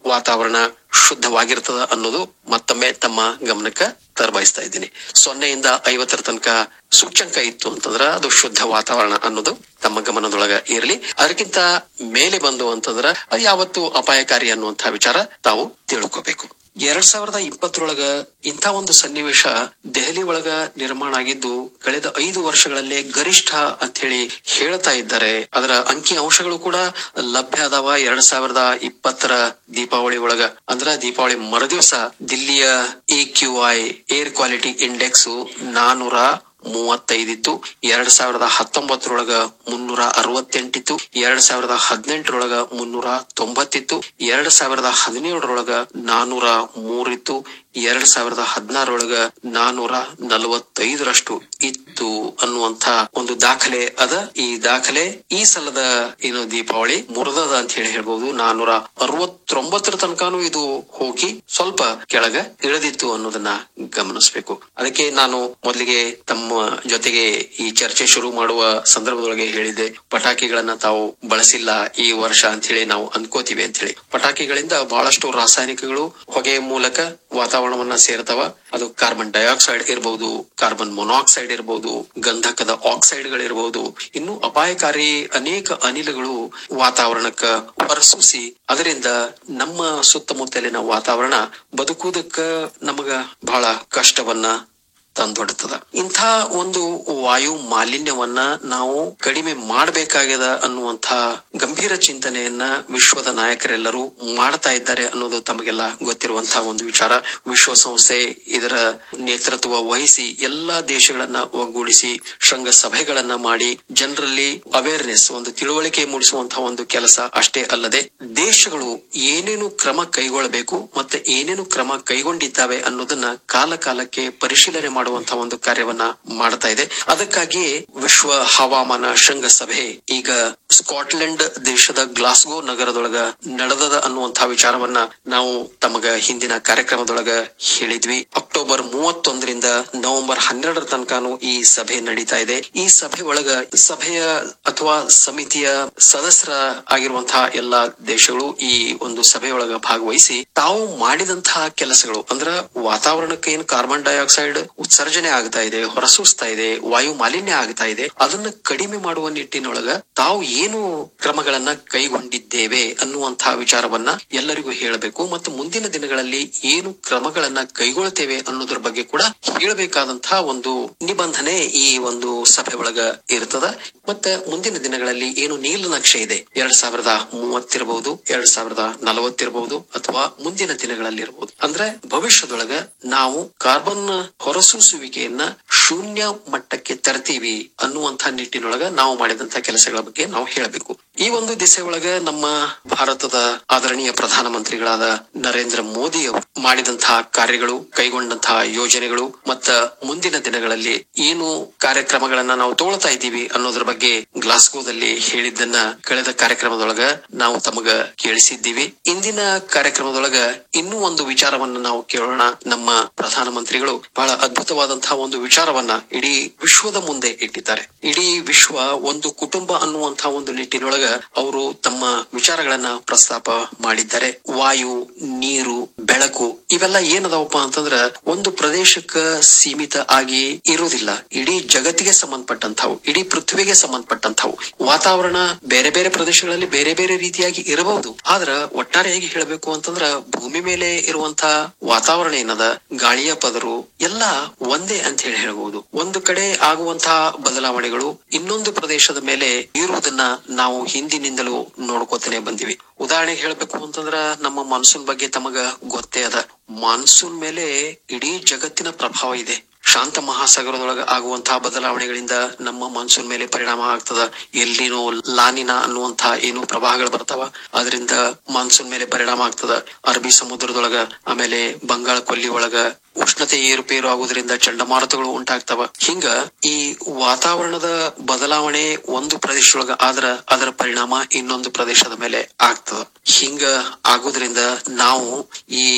H: ವಾತಾವರಣ ಶುದ್ಧವಾಗಿರ್ತದ ಅನ್ನೋದು ಮತ್ತೊಮ್ಮೆ ತಮ್ಮ ಗಮನಕ್ಕ ತರಬಯಸ್ತಾ ಇದ್ದೀನಿ ಸೊನ್ನೆಯಿಂದ ಐವತ್ತರ ತನಕ ಸೂಚ್ಯಂಕ ಇತ್ತು ಅಂತಂದ್ರ ಅದು ಶುದ್ಧ ವಾತಾವರಣ ಅನ್ನೋದು ತಮ್ಮ ಗಮನದೊಳಗ ಇರಲಿ ಅದಕ್ಕಿಂತ ಮೇಲೆ ಬಂದು ಅಂತಂದ್ರ ಅದು ಯಾವತ್ತು ಅಪಾಯಕಾರಿ ಅನ್ನುವಂತಹ ವಿಚಾರ ತಾವು ತಿಳ್ಕೋಬೇಕು ಎರಡ್ ಸಾವಿರದ ಇಪ್ಪತ್ತರೊಳಗ ಇಂಥ ಒಂದು ಸನ್ನಿವೇಶ ದೆಹಲಿ ಒಳಗ ನಿರ್ಮಾಣ ಆಗಿದ್ದು ಕಳೆದ ಐದು ವರ್ಷಗಳಲ್ಲೇ ಗರಿಷ್ಠ ಅಂತ ಹೇಳಿ ಹೇಳ್ತಾ ಇದ್ದಾರೆ ಅದರ ಅಂಕಿ ಅಂಶಗಳು ಕೂಡ ಲಭ್ಯ ಅದಾವ ಎರಡ್ ಸಾವಿರದ ಇಪ್ಪತ್ತರ ದೀಪಾವಳಿ ಒಳಗ ಅಂದ್ರ ದೀಪಾವಳಿ ಮರುದಿವಸ ದಿಲ್ಲಿಯ A Q I air quality index ನಾನೂರ ಮೂವತ್ತೈದಿತ್ತು ಎರಡ್ ಸಾವಿರದ ಹತ್ತೊಂಬತ್ತರೊಳಗ ಮುನ್ನೂರ ಅರವತ್ತೆಂಟಿತ್ತು ಎರಡ್ ಸಾವಿರದ ಹದಿನೆಂಟರೊಳಗ ಮುನ್ನೂರ ತೊಂಬತ್ತಿತ್ತು ಎರಡ್ ಸಾವಿರದ ಹದಿನೇಳರೊಳಗ ನಾನೂರ ಮೂರಿತ್ತು ಎರಡ್ ಸಾವಿರದ ಹದಿನಾರರೊಳಗ ನಾನೂರ ನಲವತ್ತೈದರಷ್ಟು ಇತ್ತು ಅನ್ನುವಂತ ಒಂದು ದಾಖಲೆ ಅದ ಈ ದಾಖಲೆ ಈ ಸಲದ ಏನು ದೀಪಾವಳಿ ಮುರಿದದ ಅಂತ ಹೇಳಿ ಹೇಳ್ಬಹುದು ನಾನೂರ ಅರವತ್ತೊಂಬತ್ತರ ತನಕನೂ ಇದು ಹೋಗಿ ಸ್ವಲ್ಪ ಕೆಳಗ ಇಳಿದಿತ್ತು ಅನ್ನೋದನ್ನ ಗಮನಿಸಬೇಕು ಅದಕ್ಕೆ ನಾನು ಮೊದಲಿಗೆ ತಮ್ಮ ಜೊತೆಗೆ ಈ ಚರ್ಚೆ ಶುರು ಮಾಡುವ ಸಂದರ್ಭದೊಳಗೆ ಹೇಳಿದ್ದೆ ಪಟಾಕಿಗಳನ್ನ ತಾವು ಬಳಸಿಲ್ಲ ಈ ವರ್ಷ ಅಂತ ಹೇಳಿ ನಾವು ಅನ್ಕೋತೀವಿ ಅಂತ ಹೇಳಿ ಪಟಾಕಿಗಳಿಂದ ಬಹಳಷ್ಟು ರಾಸಾಯನಿಕಗಳು ಹೊಗೆಯ ಮೂಲಕ ವಾತಾವರಣವನ್ನ ಸೇರ್ತಾವ ಅದು ಕಾರ್ಬನ್ ಡೈಆಕ್ಸೈಡ್ ಇರಬಹುದು ಕಾರ್ಬನ್ ಮೊನಾಕ್ಸೈಡ್ ಇರಬಹುದು ಗಂಧಕದ ಆಕ್ಸೈಡ್ ಗಳಿರಬಹುದು ಇನ್ನು ಅಪಾಯಕಾರಿ ಅನೇಕ ಅನಿಲಗಳು ವಾತಾವರಣಕ್ಕ ಹೊರಸೂಸಿ ಅದರಿಂದ ನಮ್ಮ ಸುತ್ತಮುತ್ತಲಿನ ವಾತಾವರಣ ಬದುಕುವುದಕ್ಕ ನಮಗ ಬಹಳ ಕಷ್ಟವನ್ನ ತಂದೊಡ್ತದ ಇಂಥ ಒಂದು ವಾಯು ಮಾಲಿನ್ಯವನ್ನ ನಾವು ಕಡಿಮೆ ಮಾಡಬೇಕಾಗ್ಯದ ಅನ್ನುವಂಥ ಗಂಭೀರ ಚಿಂತನೆಯನ್ನ ವಿಶ್ವದ ನಾಯಕರೆಲ್ಲರೂ ಮಾಡ್ತಾ ಇದ್ದಾರೆ ಅನ್ನೋದು ತಮಗೆಲ್ಲ ಗೊತ್ತಿರುವಂತಹ ಒಂದು ವಿಚಾರ ವಿಶ್ವಸಂಸ್ಥೆ ಇದರ ನೇತೃತ್ವ ವಹಿಸಿ ಎಲ್ಲಾ ದೇಶಗಳನ್ನ ಒಗ್ಗೂಡಿಸಿ ಶೃಂಗ ಸಭೆಗಳನ್ನ ಮಾಡಿ ಜನರಲ್ಲಿ ಅವೇರ್ನೆಸ್ ಒಂದು ತಿಳುವಳಿಕೆ ಮೂಡಿಸುವಂತಹ ಒಂದು ಕೆಲಸ ಅಷ್ಟೇ ಅಲ್ಲದೆ ದೇಶಗಳು ಏನೇನು ಕ್ರಮ ಕೈಗೊಳ್ಳಬೇಕು ಮತ್ತೆ ಏನೇನು ಕ್ರಮ ಕೈಗೊಂಡಿದ್ದಾವೆ ಅನ್ನೋದನ್ನ ಕಾಲ ಕಾಲಕ್ಕೆ ಪರಿಶೀಲನೆ ಮಾಡುವಂತಹ ಒಂದು ಕಾರ್ಯವನ್ನ ಮಾಡ್ತಾ ಇದೆ ಅದಕ್ಕಾಗಿಯೇ ವಿಶ್ವ ಹವಾಮಾನ ಶೃಂಗಸಭೆ ಈಗ ಸ್ಕಾಟ್ಲೆಂಡ್ ದೇಶದ ಗ್ಲಾಸ್ಗೋ ನಗರದೊಳಗ ನಡೆದದ ಅನ್ನುವಂತಹ ವಿಚಾರವನ್ನ ನಾವು ತಮಗ ಹಿಂದಿನ ಕಾರ್ಯಕ್ರಮದೊಳಗ ಹೇಳಿದ್ವಿ ಅಕ್ಟೋಬರ್ ಮೂವತ್ತೊಂದರಿಂದ ನವೆಂಬರ್ ಹನ್ನೆರಡರ ತನಕನೂ ಈ ಸಭೆ ನಡೀತಾ ಇದೆ ಈ ಸಭೆ ಒಳಗ ಸಭೆಯ ಅಥವಾ ಸಮಿತಿಯ ಸದಸ್ಯರ ಆಗಿರುವಂತಹ ಎಲ್ಲಾ ದೇಶಗಳು ಈ ಒಂದು ಸಭೆಯೊಳಗ ಭಾಗವಹಿಸಿ ತಾವು ಮಾಡಿದಂತಹ ಕೆಲಸಗಳು ಅಂದ್ರ ವಾತಾವರಣಕ್ಕೆ ಏನು ಕಾರ್ಬನ್ ಡೈಆಕ್ಸೈಡ್ ಉತ್ಸರ್ಜನೆ ಆಗ್ತಾ ಇದೆ ಹೊರಸೂಸ್ತಾ ಇದೆ ವಾಯು ಮಾಲಿನ್ಯ ಆಗ್ತಾ ಇದೆ ಅದನ್ನ ಕಡಿಮೆ ಮಾಡುವ ನಿಟ್ಟಿನೊಳಗ ತಾವು ಏನು ಕ್ರಮಗಳನ್ನ ಕೈಗೊಂಡಿದ್ದೇವೆ ಅನ್ನುವಂತಹ ವಿಚಾರವನ್ನ ಎಲ್ಲರಿಗೂ ಹೇಳಬೇಕು ಮತ್ತು ಮುಂದಿನ ದಿನಗಳಲ್ಲಿ ಏನು ಕ್ರಮಗಳನ್ನ ಕೈಗೊಳ್ತೇವೆ ಅನ್ನೋದ್ರ ಬಗ್ಗೆ ಕೂಡ ಹೇಳಬೇಕಾದಂತಹ ಒಂದು ನಿಬಂಧನೆ ಈ ಒಂದು ಸಭೆ ಒಳಗ ಇರ್ತದ ಮತ್ತೆ ಮುಂದಿನ ದಿನಗಳಲ್ಲಿ ಏನು ನೀಲನಕ್ಷೆ ಇದೆ ಎರಡ್ ಸಾವಿರದ ಮೂವತ್ತಿರಬಹುದು ಎರಡ್ ಸಾವಿರದ ನಲವತ್ತಿರಬಹುದು ಅಥವಾ ಮುಂದಿನ ದಿನಗಳಲ್ಲಿ ಇರಬಹುದು ಅಂದ್ರೆ ಭವಿಷ್ಯದೊಳಗ ನಾವು ಕಾರ್ಬನ್ ಹೊರಸೂಸುವಿಕೆಯನ್ನ ಶೂನ್ಯ ಮಟ್ಟಕ್ಕೆ ತರ್ತೀವಿ ಅನ್ನುವಂತಹ ನಿಟ್ಟಿನೊಳಗ ನಾವು ಮಾಡಿದಂತಹ ಕೆಲಸಗಳ ಬಗ್ಗೆ ನಾವು ಹೇಳಬೇಕು ಈ ಒಂದು ದಿಸೆ ಒಳಗ ನಮ್ಮ ಭಾರತದ ಆದರಣೀಯ ಪ್ರಧಾನಮಂತ್ರಿಗಳಾದ ನರೇಂದ್ರ ಮೋದಿ ಅವರು ಮಾಡಿದಂತಹ ಕಾರ್ಯಗಳು ಕೈಗೊಂಡಂತಹ ಯೋಜನೆಗಳು ಮತ್ತ ಮುಂದಿನ ದಿನಗಳಲ್ಲಿ ಏನು ಕಾರ್ಯಕ್ರಮಗಳನ್ನ ನಾವು ತಗೊಳ್ತಾ ಇದ್ದೀವಿ ಅನ್ನೋದ್ರ ಬಗ್ಗೆ ಗ್ಲಾಸ್ಗೋದಲ್ಲಿ ಹೇಳಿದ್ದನ್ನ ಕಳೆದ ಕಾರ್ಯಕ್ರಮದೊಳಗ ನಾವು ತಮಗ ಕೇಳಿಸಿದ್ದೀವಿ ಇಂದಿನ ಕಾರ್ಯಕ್ರಮದೊಳಗ ಇನ್ನೂ ಒಂದು ವಿಚಾರವನ್ನ ನಾವು ಕೇಳೋಣ ನಮ್ಮ ಪ್ರಧಾನಮಂತ್ರಿಗಳು ಬಹಳ ಅದ್ಭುತವಾದಂತಹ ಒಂದು ವಿಚಾರವನ್ನ ಇಡೀ ವಿಶ್ವದ ಮುಂದೆ ಇಟ್ಟಿದ್ದಾರೆ ಇಡೀ ವಿಶ್ವ ಒಂದು ಕುಟುಂಬ ಅನ್ನುವಂತಹ ಒಂದು ನಿಟ್ಟಿನೊಳಗ ಅವರು ತಮ್ಮ ವಿಚಾರಗಳನ್ನ ಪ್ರಸ್ತಾಪ ಮಾಡಿದ್ದಾರೆ ವಾಯು ನೀರು ಬೆಳಕು ಇವೆಲ್ಲ ಏನದಾವಪ್ಪ ಅಂತಂದ್ರ ಒಂದು ಪ್ರದೇಶಕ್ಕ ಸೀಮಿತ ಆಗಿ ಇರುವುದಿಲ್ಲ ಇಡೀ ಜಗತ್ತಿಗೆ ಸಂಬಂಧಪಟ್ಟಂತವು ಇಡೀ ಪೃಥ್ವಿಗೆ ಸಂಬಂಧಪಟ್ಟಂತವು ವಾತಾವರಣ ಬೇರೆ ಬೇರೆ ಪ್ರದೇಶಗಳಲ್ಲಿ ಬೇರೆ ಬೇರೆ ರೀತಿಯಾಗಿ ಇರಬಹುದು ಆದ್ರ ಒಟ್ಟಾರೆಯಾಗಿ ಹೇಳಬೇಕು ಅಂತಂದ್ರ ಭೂಮಿ ಮೇಲೆ ಇರುವಂತಹ ವಾತಾವರಣ ಏನದ ಗಾಳಿಯ ಪದರು ಎಲ್ಲ ಒಂದೇ ಅಂತ ಹೇಳಿ ಹೇಳ್ಬಹುದು ಒಂದು ಕಡೆ ಆಗುವಂತಹ ಬದಲಾವಣೆಗಳು ಇನ್ನೊಂದು ಪ್ರದೇಶದ ಮೇಲೆ ಇರುವುದನ್ನ ನಾವು ಹಿಂದಿನಿಂದಲೂ ನೋಡ್ಕೋತಾನೆ ಬಂದಿವಿ ಉದಾಹರಣೆಗೆ ಹೇಳ್ಬೇಕು ಅಂತಂದ್ರ ನಮ್ಮ ಮಾನ್ಸೂನ್ ಬಗ್ಗೆ ತಮಗ ಗೊತ್ತೇ ಅದ ಮಾನ್ಸೂನ್ ಮೇಲೆ ಇಡೀ ಜಗತ್ತಿನ ಪ್ರಭಾವ ಇದೆ ಶಾಂತ ಮಹಾಸಾಗರದೊಳಗ ಆಗುವಂತಹ ಬದಲಾವಣೆಗಳಿಂದ ನಮ್ಮ ಮಾನ್ಸೂನ್ ಮೇಲೆ ಪರಿಣಾಮ ಆಗ್ತದ ಎಲ್ಲಿನೋ ಲಾನಿನ ಅನ್ನುವಂತಹ ಏನು ಪ್ರವಾಹಗಳು ಬರ್ತಾವ ಅದರಿಂದ ಮಾನ್ಸೂನ್ ಮೇಲೆ ಪರಿಣಾಮ ಆಗ್ತದ ಅರಬ್ಬಿ ಸಮುದ್ರದೊಳಗ ಆಮೇಲೆ ಬಂಗಾಳ ಕೊಲ್ಲಿ ಒಳಗ ಉಷ್ಣತೆ ಏರುಪೇರು ಆಗುವುದರಿಂದ ಚಂಡಮಾರುತಗಳು ಉಂಟಾಗ್ತಾವ ಹಿಂಗ ಈ ವಾತಾವರಣದ ಬದಲಾವಣೆ ಒಂದು ಪ್ರದೇಶದೊಳಗ ಆದ್ರ ಅದರ ಪರಿಣಾಮ ಇನ್ನೊಂದು ಪ್ರದೇಶದ ಮೇಲೆ ಆಗ್ತದ ಹಿಂಗ ಆಗೋದ್ರಿಂದ ನಾವು ಈ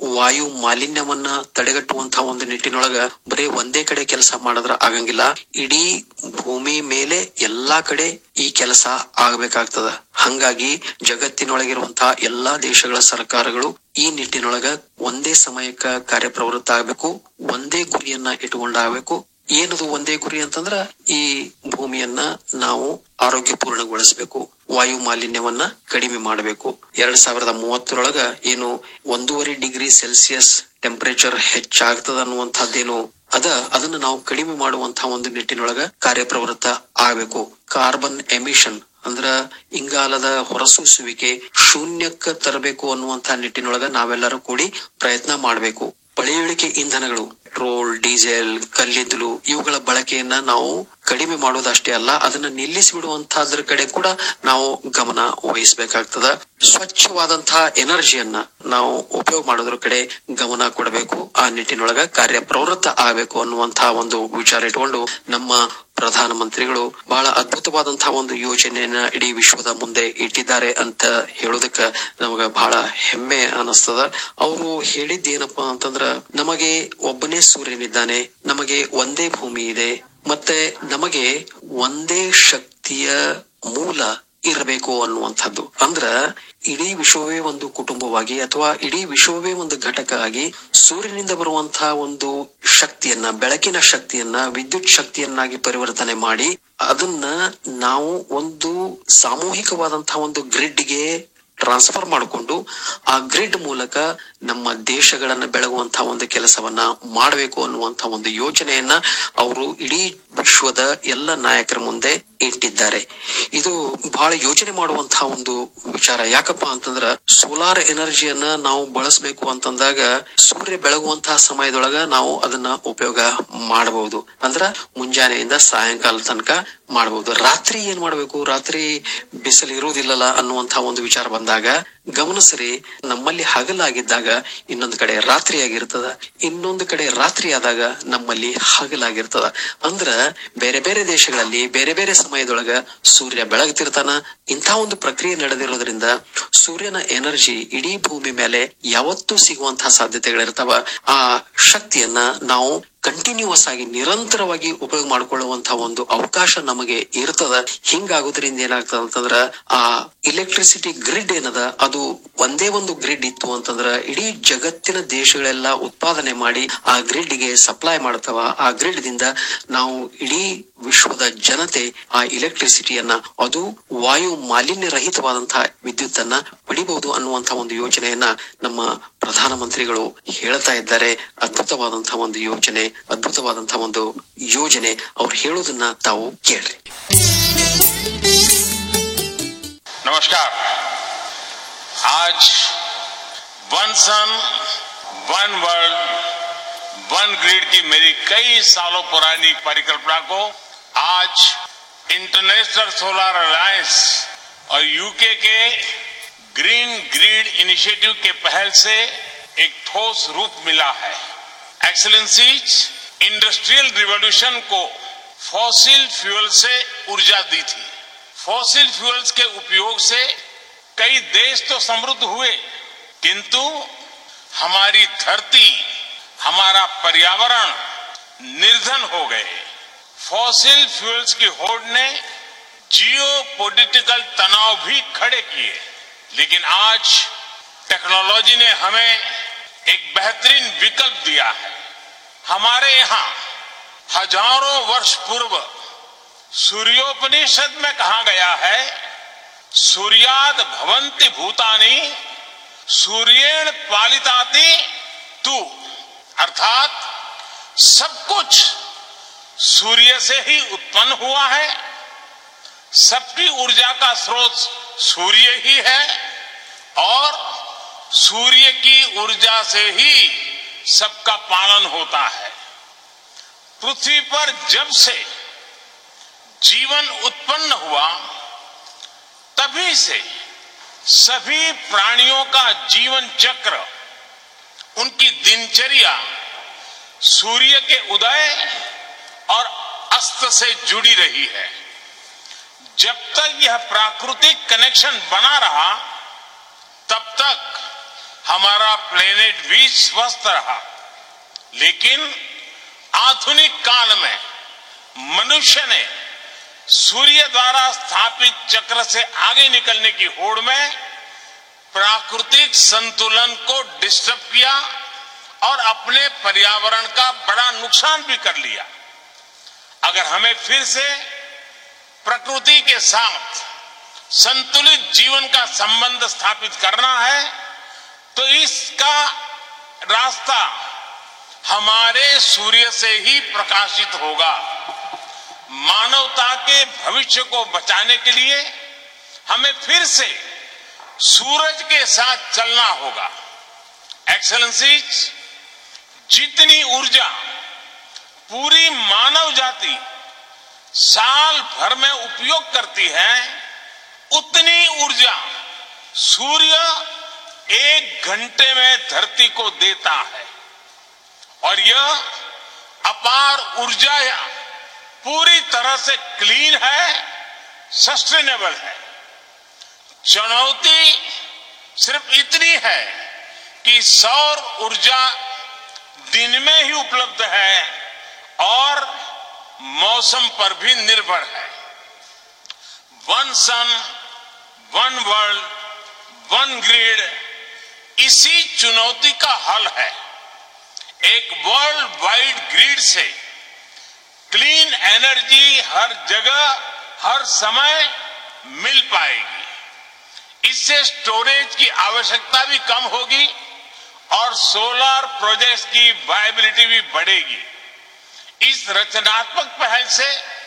H: ವಾಯು ಮಾಲಿನ್ಯವನ್ನ ತಡೆಗಟ್ಟುವಂತಹ ಒಂದು ನಿಟ್ಟಿನೊಳಗ ಬರೀ ಒಂದೇ ಕಡೆ ಕೆಲಸ ಮಾಡಿದ್ರ ಆಗಂಗಿಲ್ಲ ಇಡೀ ಭೂಮಿ ಮೇಲೆ ಎಲ್ಲಾ ಕಡೆ ಈ ಕೆಲಸ ಆಗಬೇಕಾಗ್ತದ ಹಂಗಾಗಿ ಜಗತ್ತಿನೊಳಗಿರುವಂತಹ ಎಲ್ಲಾ ದೇಶಗಳ ಸರ್ಕಾರಗಳು ಈ ನಿಟ್ಟಿನೊಳಗ ಒಂದೇ ಸಮಯಕ್ಕ ಕಾರ್ಯಪ್ರವೃತ್ತ ಆಗ್ಬೇಕು ಒಂದೇ ಗುರಿಯನ್ನ ಇಟ್ಟುಕೊಂಡಾಗಬೇಕು ಏನದು ಒಂದೇ ಗುರಿ ಅಂತಂದ್ರ ಈ ಭೂಮಿಯನ್ನ ನಾವು ಆರೋಗ್ಯಪೂರ್ಣಗೊಳಿಸಬೇಕು ವಾಯು ಮಾಲಿನ್ಯವನ್ನ ಕಡಿಮೆ ಮಾಡಬೇಕು ಎರಡ್ ಸಾವಿರದ ಮೂವತ್ತರೊಳಗ ಏನು ಒಂದೂವರೆ ಡಿಗ್ರಿ ಸೆಲ್ಸಿಯಸ್ ಟೆಂಪರೇಚರ್ ಹೆಚ್ಚಾಗ್ತದ ಅನ್ನುವಂಥದ್ದೇನು ಅದ ಅದನ್ನ ನಾವು ಕಡಿಮೆ ಮಾಡುವಂತಹ ಒಂದು ನಿಟ್ಟಿನೊಳಗ ಕಾರ್ಯಪ್ರವೃತ್ತ ಆಗಬೇಕು ಕಾರ್ಬನ್ ಎಮಿಷನ್ ಅಂದ್ರ ಇಂಗಾಲದ ಹೊರಸೂಸುವಿಕೆ ಶೂನ್ಯಕ್ಕ ತರಬೇಕು ಅನ್ನುವಂತಹ ನಿಟ್ಟಿನೊಳಗ ನಾವೆಲ್ಲರೂ ಕೂಡಿ ಪ್ರಯತ್ನ ಮಾಡಬೇಕು ಪಳೆಯುಳಿಕೆ ಇಂಧನಗಳು ಪೆಟ್ರೋಲ್ ಡೀಸೆಲ್ ಕಲ್ಲಿದ್ದಲು ಇವುಗಳ ಬಳಕೆಯನ್ನ ನಾವು ಕಡಿಮೆ ಮಾಡೋದಷ್ಟೇ ಅಲ್ಲ ಅದನ್ನ ನಿಲ್ಲಿಸಿ ಬಿಡುವಂತಹದ್ರ ಕಡೆ ಕೂಡ ನಾವು ಗಮನ ವಹಿಸಬೇಕಾಗ್ತದ ಸ್ವಚ್ಛವಾದಂತಹ ಎನರ್ಜಿಯನ್ನ ನಾವು ಉಪಯೋಗ ಮಾಡೋದ್ರ ಕಡೆ ಗಮನ ಕೊಡಬೇಕು ಆ ನಿಟ್ಟಿನೊಳಗ ಕಾರ್ಯ ಪ್ರವೃತ್ತ ಆಗಬೇಕು ಅನ್ನುವಂತಹ ಒಂದು ವಿಚಾರ ಇಟ್ಕೊಂಡು ನಮ್ಮ ಪ್ರಧಾನ ಮಂತ್ರಿಗಳು ಬಹಳ ಅದ್ಭುತವಾದಂತಹ ಒಂದು ಯೋಜನೆಯನ್ನ ಇಡೀ ವಿಶ್ವದ ಮುಂದೆ ಇಟ್ಟಿದ್ದಾರೆ ಅಂತ ಹೇಳೋದಕ್ಕ ನಮಗ ಬಹಳ ಹೆಮ್ಮೆ ಅನಿಸ್ತದ ಅವರು ಹೇಳಿದ್ದೇನಪ್ಪಾ ಅಂತಂದ್ರ ನಮಗೆ ಒಬ್ಬನೇ ಸೂರ್ಯನಿದ್ದಾನೆ ನಮಗೆ ಒಂದೇ ಭೂಮಿ ಇದೆ ಮತ್ತೆ ನಮಗೆ ಒಂದೇ ಶಕ್ತಿಯ ಮೂಲ ಇರಬೇಕು ಅನ್ನುವಂಥದ್ದು ಅಂದ್ರ ಇಡೀ ವಿಶ್ವವೇ ಒಂದು ಕುಟುಂಬವಾಗಿ ಅಥವಾ ಇಡೀ ವಿಶ್ವವೇ ಒಂದು ಘಟಕ ಆಗಿ ಸೂರ್ಯನಿಂದ ಬರುವಂತಹ ಒಂದು ಶಕ್ತಿಯನ್ನ ಬೆಳಕಿನ ಶಕ್ತಿಯನ್ನ ವಿದ್ಯುತ್ ಶಕ್ತಿಯನ್ನಾಗಿ ಪರಿವರ್ತನೆ ಮಾಡಿ ಅದನ್ನ ನಾವು ಒಂದು ಸಾಮೂಹಿಕವಾದಂತಹ ಒಂದು ಗ್ರಿಡ್ಗೆ ಟ್ರಾನ್ಸ್ಫರ್ ಮಾಡಿಕೊಂಡು ಆ ಗ್ರಿಡ್ ಮೂಲಕ ನಮ್ಮ ದೇಶಗಳನ್ನ ಬೆಳಗುವಂತಹ ಒಂದು ಕೆಲಸವನ್ನ ಮಾಡಬೇಕು ಅನ್ನುವಂತಹ ಒಂದು ಯೋಚನೆಯನ್ನ ಅವರು ಇಡೀ ವಿಶ್ವದ ಎಲ್ಲ ನಾಯಕರ ಮುಂದೆ ಇಟ್ಟಿದ್ದಾರೆ ಇದು ಬಹಳ ಯೋಚನೆ ಮಾಡುವಂತಹ ಒಂದು ವಿಚಾರ ಯಾಕಪ್ಪ ಅಂತಂದ್ರ ಸೋಲಾರ್ ಎನರ್ಜಿಯನ್ನ ನಾವು ಬಳಸಬೇಕು ಅಂತಂದಾಗ ಸೂರ್ಯ ಬೆಳಗುವಂತಹ ಸಮಯದೊಳಗ ನಾವು ಅದನ್ನ ಉಪಯೋಗ ಮಾಡಬಹುದು ಅಂದ್ರ ಮುಂಜಾನೆಯಿಂದ ಸಾಯಂಕಾಲ ತನಕ ಮಾಡಬಹುದು ರಾತ್ರಿ ಏನ್ ಮಾಡ್ಬೇಕು ರಾತ್ರಿ ಬಿಸಿಲು ಇರುವುದಿಲ್ಲಲ್ಲ ಅನ್ನುವಂತಹ ಒಂದು ವಿಚಾರ ಬಂದಾಗ ಗಮನಿಸ್ರಿ ನಮ್ಮಲ್ಲಿ ಹಗಲಾಗಿದ್ದಾಗ ಇನ್ನೊಂದು ಕಡೆ ರಾತ್ರಿ ಆಗಿರ್ತದ ಇನ್ನೊಂದು ಕಡೆ ರಾತ್ರಿ ಆದಾಗ ನಮ್ಮಲ್ಲಿ ಹಗಲಾಗಿರ್ತದ ಅಂದ್ರ ಬೇರೆ ಬೇರೆ ದೇಶಗಳಲ್ಲಿ ಬೇರೆ ಬೇರೆ ಸಮಯದೊಳಗ ಸೂರ್ಯ ಬೆಳಗ್ತಿರ್ತಾನ ಇಂಥ ಒಂದು ಪ್ರಕ್ರಿಯೆ ನಡೆದಿರೋದ್ರಿಂದ ಸೂರ್ಯನ ಎನರ್ಜಿ ಇಡೀ ಭೂಮಿ ಮೇಲೆ ಯಾವತ್ತೂ ಸಿಗುವಂತಹ ಸಾಧ್ಯತೆಗಳಿರ್ತಾವ ಆ ಶಕ್ತಿಯನ್ನ ನಾವು ಕಂಟಿನ್ಯೂಸ್ ಆಗಿ ನಿರಂತರವಾಗಿ ಉಪಯೋಗ ಮಾಡಿಕೊಳ್ಳುವಂತಹ ಒಂದು ಅವಕಾಶ ನಮಗೆ ಇರ್ತದ ಹಿಂಗಾಗೋದ್ರಿಂದ ಏನಾಗ್ತದ ಅಂತಂದ್ರ ಆ ಇಲೆಕ್ಟ್ರಿಸಿಟಿ ಗ್ರಿಡ್ ಏನದ ಅದು ಒಂದೇ ಒಂದು ಗ್ರಿಡ್ ಇತ್ತು ಅಂತಂದ್ರ ಇಡೀ ಜಗತ್ತಿನ ದೇಶಗಳೆಲ್ಲ ಉತ್ಪಾದನೆ ಮಾಡಿ ಆ ಗ್ರಿಡ್ ಗೆ ಸಪ್ಲೈ ಮಾಡ್ತಾವ ಆ ಗ್ರಿಡ್ ದಿಂದ ನಾವು ಇಡೀ ವಿಶ್ವದ ಜನತೆ ಆ ಇಲೆಕ್ಟ್ರಿಸಿಟಿಯನ್ನ ಅದು ವಾಯು ಮಾಲಿನ್ಯ ರಹಿತವಾದಂತಹ ವಿದ್ಯುತ್ ಅನ್ನ ಪಡಿಬಹುದು ಅನ್ನುವಂತಹ ಒಂದು ಯೋಚನೆಯನ್ನ ನಮ್ಮ ಪ್ರಧಾನಮಂತ್ರಿಗಳು ಹೇಳ್ತಾ ಇದ್ದಾರೆ ಅದ್ಭುತವಾದಂತಹ ಒಂದು ಯೋಚನೆ ಅದ್ಭುತವಾದಂತಹ ಒಂದು ಯೋಜನೆ ಅವ್ರು ಹೇಳೋದನ್ನ ತಾವು ಕೇಳ್ರಿ
I: नमस्कार आज one sun one world one grid की मेरी कई सालों पुरानी परिकल्पना को आज इंटरनेशनल सोलर अलायंस और यूके के ग्रीन ग्रिड इनिशिएटिव के पहल से एक ठोस रूप मिला है एक्सलेंसीज इंडस्ट्रियल रिवॉल्यूशन को फॉसिल फ्यूल से ऊर्जा दी थी फॉसिल फ्यूल्स के उपयोग से कई देश तो समृद्ध हुए किंतु हमारी धरती हमारा पर्यावरण निर्धन हो गए फॉसिल फ्यूल्स की होड़ ने जियो पॉलिटिकल तनाव भी खड़े किए लेकिन आज टेक्नोलॉजी ने हमें एक बेहतरीन विकल्प दिया है हमारे यहां हजारों वर्ष पूर्व सूर्योपनिषद में कहा गया है सूर्याद भवंति भूतानी सूर्येण पालिताति तू अर्थात सब कुछ सूर्य से ही उत्पन्न हुआ है सबकी ऊर्जा का स्रोत सूर्य ही है और सूर्य की ऊर्जा से ही सबका पालन होता है पृथ्वी पर जब से जीवन उत्पन्न हुआ तभी से सभी प्राणियों का जीवन चक्र उनकी दिनचर्या सूर्य के उदय और अस्त से जुड़ी रही है जब तक यह प्राकृतिक कनेक्शन बना रहा तब तक हमारा प्लेनेट भी स्वस्थ रहा लेकिन आधुनिक काल में मनुष्य ने सूर्य द्वारा स्थापित चक्र से आगे निकलने की होड़ में प्राकृतिक संतुलन को डिस्टर्ब किया और अपने पर्यावरण का बड़ा नुकसान भी कर लिया अगर हमें फिर से प्रकृति के साथ संतुलित जीवन का संबंध स्थापित करना है तो इसका रास्ता हमारे सूर्य से ही प्रकाशित होगा मानवता के भविष्य को बचाने के लिए हमें फिर से सूरज के साथ चलना होगा एक्सलेंसीज जितनी ऊर्जा पूरी मानव जाति साल भर में उपयोग करती है उतनी ऊर्जा सूर्य एक घंटे में धरती को देता है और यह अपार ऊर्जा पूरी तरह से क्लीन है सस्टेनेबल है चुनौती सिर्फ इतनी है कि सौर ऊर्जा दिन में ही उपलब्ध है और मौसम पर भी निर्भर है one sun one world one grid इसी चुनौती का हल है एक वर्ल्ड वाइड ग्रिड से क्लीन एनर्जी हर जगह हर समय मिल पाएगी इससे स्टोरेज की आवश्यकता भी कम होगी और सोलर प्रोजेक्ट्स की वायबिलिटी भी बढ़ेगी इस रचनात्मक पहल से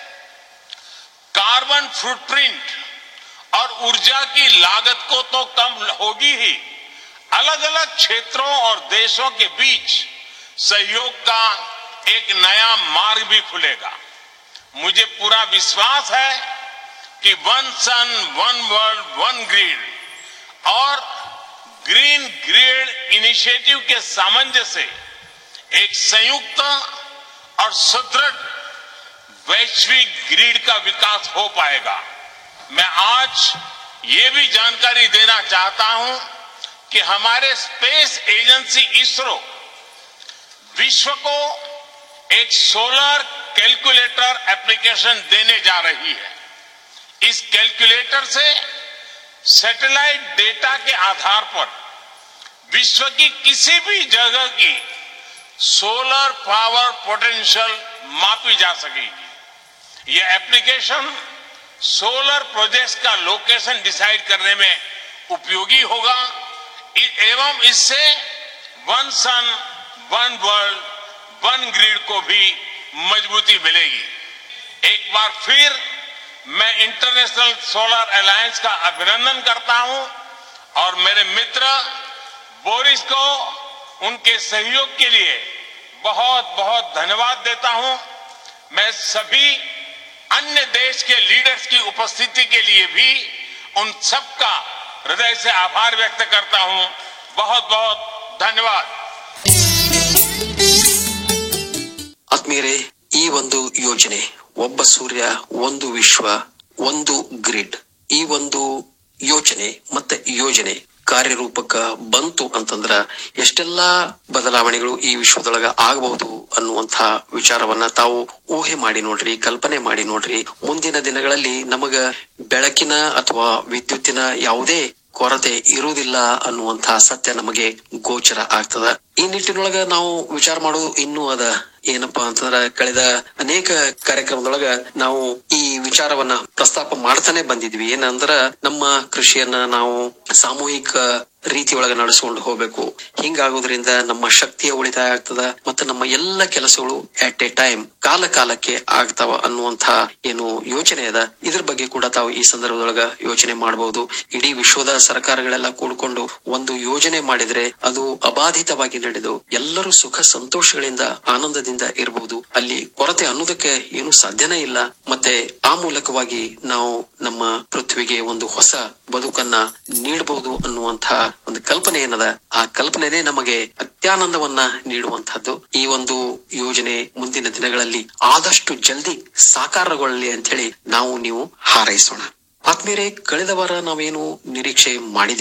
I: कार्बन फुटप्रिंट और ऊर्जा की लागत को तो कम होगी ही अलग अलग क्षेत्रों और देशों के बीच सहयोग का एक नया मार्ग भी खुलेगा मुझे पूरा विश्वास है कि one sun one world one grid और ग्रीन ग्रिड इनिशिएटिव के सामंजस्य से एक संयुक्त और सुदृढ़ वैश्विक ग्रिड का विकास हो पाएगा मैं आज ये भी जानकारी देना चाहता हूं कि हमारे स्पेस एजेंसी इसरो विश्व को एक सोलर कैलकुलेटर एप्लीकेशन देने जा रही है इस कैलकुलेटर से सैटेलाइट डेटा के आधार पर विश्व की किसी भी जगह की सोलर पावर पोटेंशियल मापी जा सकेगी यह एप्लीकेशन सोलर प्रोजेक्ट्स का लोकेशन डिसाइड करने में उपयोगी होगा एवं इससे one sun one world one grid को भी मजबूती मिलेगी एक बार फिर मैं इंटरनेशनल सोलर अलायंस का अभिनंदन करता हूं और मेरे मित्र बोरिस को उनके सहयोग के लिए बहुत बहुत धन्यवाद देता हूं मैं सभी अन्य देश के लीडर्स की उपस्थिति के लिए भी उन सबका हृदय से आभार व्यक्त करता हूं बहुत बहुत धन्यवाद
H: ಆತ್ಮೀಯರೇ ಈ ಒಂದು ಯೋಜನೆ ಒಬ್ಬ ಸೂರ್ಯ ಒಂದು ವಿಶ್ವ ಒಂದು ಗ್ರಿಡ್ ಈ ಒಂದು ಯೋಚನೆ ಮತ್ತೆ ಯೋಜನೆ ಕಾರ್ಯರೂಪಕ್ಕ ಬಂತು ಅಂತಂದ್ರ ಎಷ್ಟೆಲ್ಲಾ ಬದಲಾವಣೆಗಳು ಈ ವಿಶ್ವದೊಳಗ ಆಗಬಹುದು ಅನ್ನುವಂತ ವಿಚಾರವನ್ನ ತಾವು ಊಹೆ ಮಾಡಿ ನೋಡ್ರಿ ಕಲ್ಪನೆ ಮಾಡಿ ನೋಡ್ರಿ ಮುಂದಿನ ದಿನಗಳಲ್ಲಿ ನಮಗ ಬೆಳಕಿನ ಅಥವಾ ವಿದ್ಯುತ್ತಿನ ಯಾವುದೇ ಕೊರತೆ ಇರುವುದಿಲ್ಲ ಅನ್ನುವಂತಹ ಸತ್ಯ ನಮಗೆ ಗೋಚರ ಆಗ್ತದ ಈ ನಿಟ್ಟಿನೊಳಗ ನಾವು ವಿಚಾರ ಮಾಡೋದು ಇನ್ನೂ ಅದ ಏನಪ್ಪಾ ಅಂತಂದ್ರ ಕಳೆದ ಅನೇಕ ಕಾರ್ಯಕ್ರಮದೊಳಗ ನಾವು ಈ ವಿಚಾರವನ್ನ ಪ್ರಸ್ತಾಪ ಮಾಡ್ತಾನೆ ಬಂದಿದ್ವಿ ಏನಂದ್ರ ನಮ್ಮ ಕೃಷಿಯನ್ನ ನಾವು ಸಾಮೂಹಿಕ ರೀತಿಯೊಳಗ ನಡೆಸ್ಕೊಂಡು ಹೋಗ್ಬೇಕು ಹಿಂಗಾಗೋದ್ರಿಂದ ನಮ್ಮ ಶಕ್ತಿಯ ಉಳಿತಾಯ ಆಗ್ತದ ಮತ್ತೆ ನಮ್ಮ ಎಲ್ಲ ಕೆಲಸಗಳು ಅಟ್ ಎ ಟೈಮ್ ಕಾಲ ಕಾಲಕ್ಕೆ ಆಗ್ತಾವ ಅನ್ನುವಂತ ಏನು ಯೋಚನೆ ಅದ ಇದ್ರ ಬಗ್ಗೆ ಕೂಡ ತಾವು ಈ ಸಂದರ್ಭದೊಳಗ ಯೋಚನೆ ಮಾಡಬಹುದು ಇಡೀ ವಿಶ್ವದ ಸರ್ಕಾರಗಳೆಲ್ಲ ಕೂಡ್ಕೊಂಡು ಒಂದು ಯೋಜನೆ ಮಾಡಿದ್ರೆ ಅದು ಅಬಾಧಿತವಾಗಿ ನಡೆದು ಎಲ್ಲರೂ ಸುಖ ಸಂತೋಷಗಳಿಂದ ಆನಂದದಿಂದ ಇರಬಹುದು ಅಲ್ಲಿ ಕೊರತೆ ಅನ್ನೋದಕ್ಕೆ ಏನು ಸಾಧ್ಯನೇ ಇಲ್ಲ ಮತ್ತೆ ಆ ಮೂಲಕವಾಗಿ ನಾವು ನಮ್ಮ ಪೃಥ್ವಿಗೆ ಒಂದು ಹೊಸ ಬದುಕನ್ನ ನೀಡಬಹುದು ಅನ್ನುವಂತಹ ಒಂದು ಕಲ್ಪನೆ ಏನದ ಆ ಕಲ್ಪನೆನೇ ನಮಗೆ ಅತ್ಯಾನಂದವನ್ನ ನೀಡುವಂತಹದ್ದು ಈ ಒಂದು ಯೋಜನೆ ಮುಂದಿನ ದಿನಗಳಲ್ಲಿ ಆದಷ್ಟು ಜಲ್ದಿ ಸಾಕಾರಗೊಳ್ಳಲಿ ಅಂತ ಹೇಳಿ ನಾವು ನೀವು ಹಾರೈಸೋಣ ಆತ್ಮೀಯರೇ ಕಳೆದ ವಾರ ನಾವೇನು ನಿರೀಕ್ಷೆ ಮಾಡಿದ್ವಿ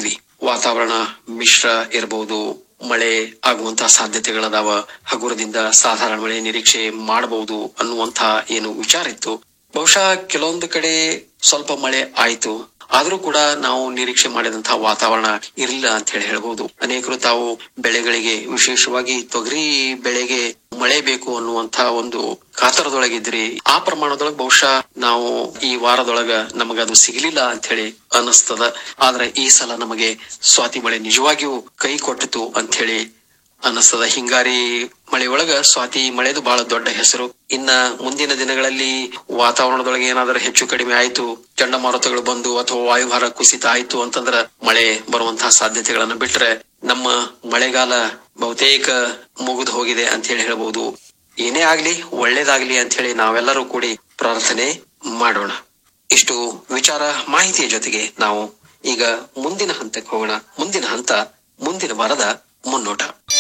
H: ವಾತಾವರಣ ಮಿಶ್ರ ಇರಬಹುದು ಮಳೆ ಆಗುವಂತಹ ಸಾಧ್ಯತೆಗಳದಾವ ಹಗುರದಿಂದ ಸಾಧಾರಣ ಮಳೆ ನಿರೀಕ್ಷೆ ಮಾಡಬಹುದು ಅನ್ನುವಂತ ಏನು ವಿಚಾರ ಇತ್ತು ಬಹುಶಃ ಕೆಲವೊಂದು ಕಡೆ ಸ್ವಲ್ಪ ಮಳೆ ಆಯ್ತು ಆದ್ರೂ ಕೂಡ ನಾವು ನಿರೀಕ್ಷೆ ಮಾಡಿದಂತಹ ವಾತಾವರಣ ಇರಲಿಲ್ಲ ಅಂತ ಹೇಳಿ ಹೇಳ್ಬಹುದು ಅನೇಕರು ತಾವು ಬೆಳೆಗಳಿಗೆ ವಿಶೇಷವಾಗಿ ತೊಗರಿ ಬೆಳೆಗೆ ಮಳೆ ಬೇಕು ಅನ್ನುವಂತ ಒಂದು ಕಾತರದೊಳಗಿದ್ರಿ ಆ ಪ್ರಮಾಣದೊಳಗೆ ಬಹುಶಃ ನಾವು ಈ ವಾರದೊಳಗ ನಮಗದು ಸಿಗಲಿಲ್ಲ ಅಂತ ಹೇಳಿ ಅನಿಸ್ತದ ಆದ್ರೆ ಈ ಸಲ ನಮಗೆ ಸ್ವಾತಿ ಮಳೆ ನಿಜವಾಗಿಯೂ ಕೈ ಕೊಟ್ಟಿತು ಅಂತ ಹೇಳಿ ಅನಿಸ್ತದ ಹಿಂಗಾರಿ ಮಳೆ ಒಳಗ ಸ್ವಾತಿ ಮಳೆದು ಬಹಳ ದೊಡ್ಡ ಹೆಸರು ಇನ್ನ ಮುಂದಿನ ದಿನಗಳಲ್ಲಿ ವಾತಾವರಣದೊಳಗೆ ಏನಾದರೂ ಹೆಚ್ಚು ಕಡಿಮೆ ಆಯ್ತು ಚಂಡಮಾರುತಗಳು ಬಂದು ಅಥವಾ ವಾಯುಭಾರ ಕುಸಿತ ಆಯ್ತು ಅಂತಂದ್ರ ಮಳೆ ಬರುವಂತಹ ಸಾಧ್ಯತೆಗಳನ್ನ ಬಿಟ್ರೆ ನಮ್ಮ ಮಳೆಗಾಲ ಬಹುತೇಕ ಮುಗಿದು ಹೋಗಿದೆ ಅಂತ ಹೇಳಿ ಹೇಳ್ಬಹುದು ಏನೇ ಆಗ್ಲಿ ಒಳ್ಳೇದಾಗ್ಲಿ ಅಂತ ಹೇಳಿ ನಾವೆಲ್ಲರೂ ಕೂಡಿ ಪ್ರಾರ್ಥನೆ ಮಾಡೋಣ ಇಷ್ಟು ವಿಚಾರ ಮಾಹಿತಿಯ ಜೊತೆಗೆ ನಾವು ಈಗ ಮುಂದಿನ ಹಂತಕ್ಕೆ ಹೋಗೋಣ ಮುಂದಿನ ಹಂತ ಮುಂದಿನ ವಾರದ ಮುನ್ನೋಟ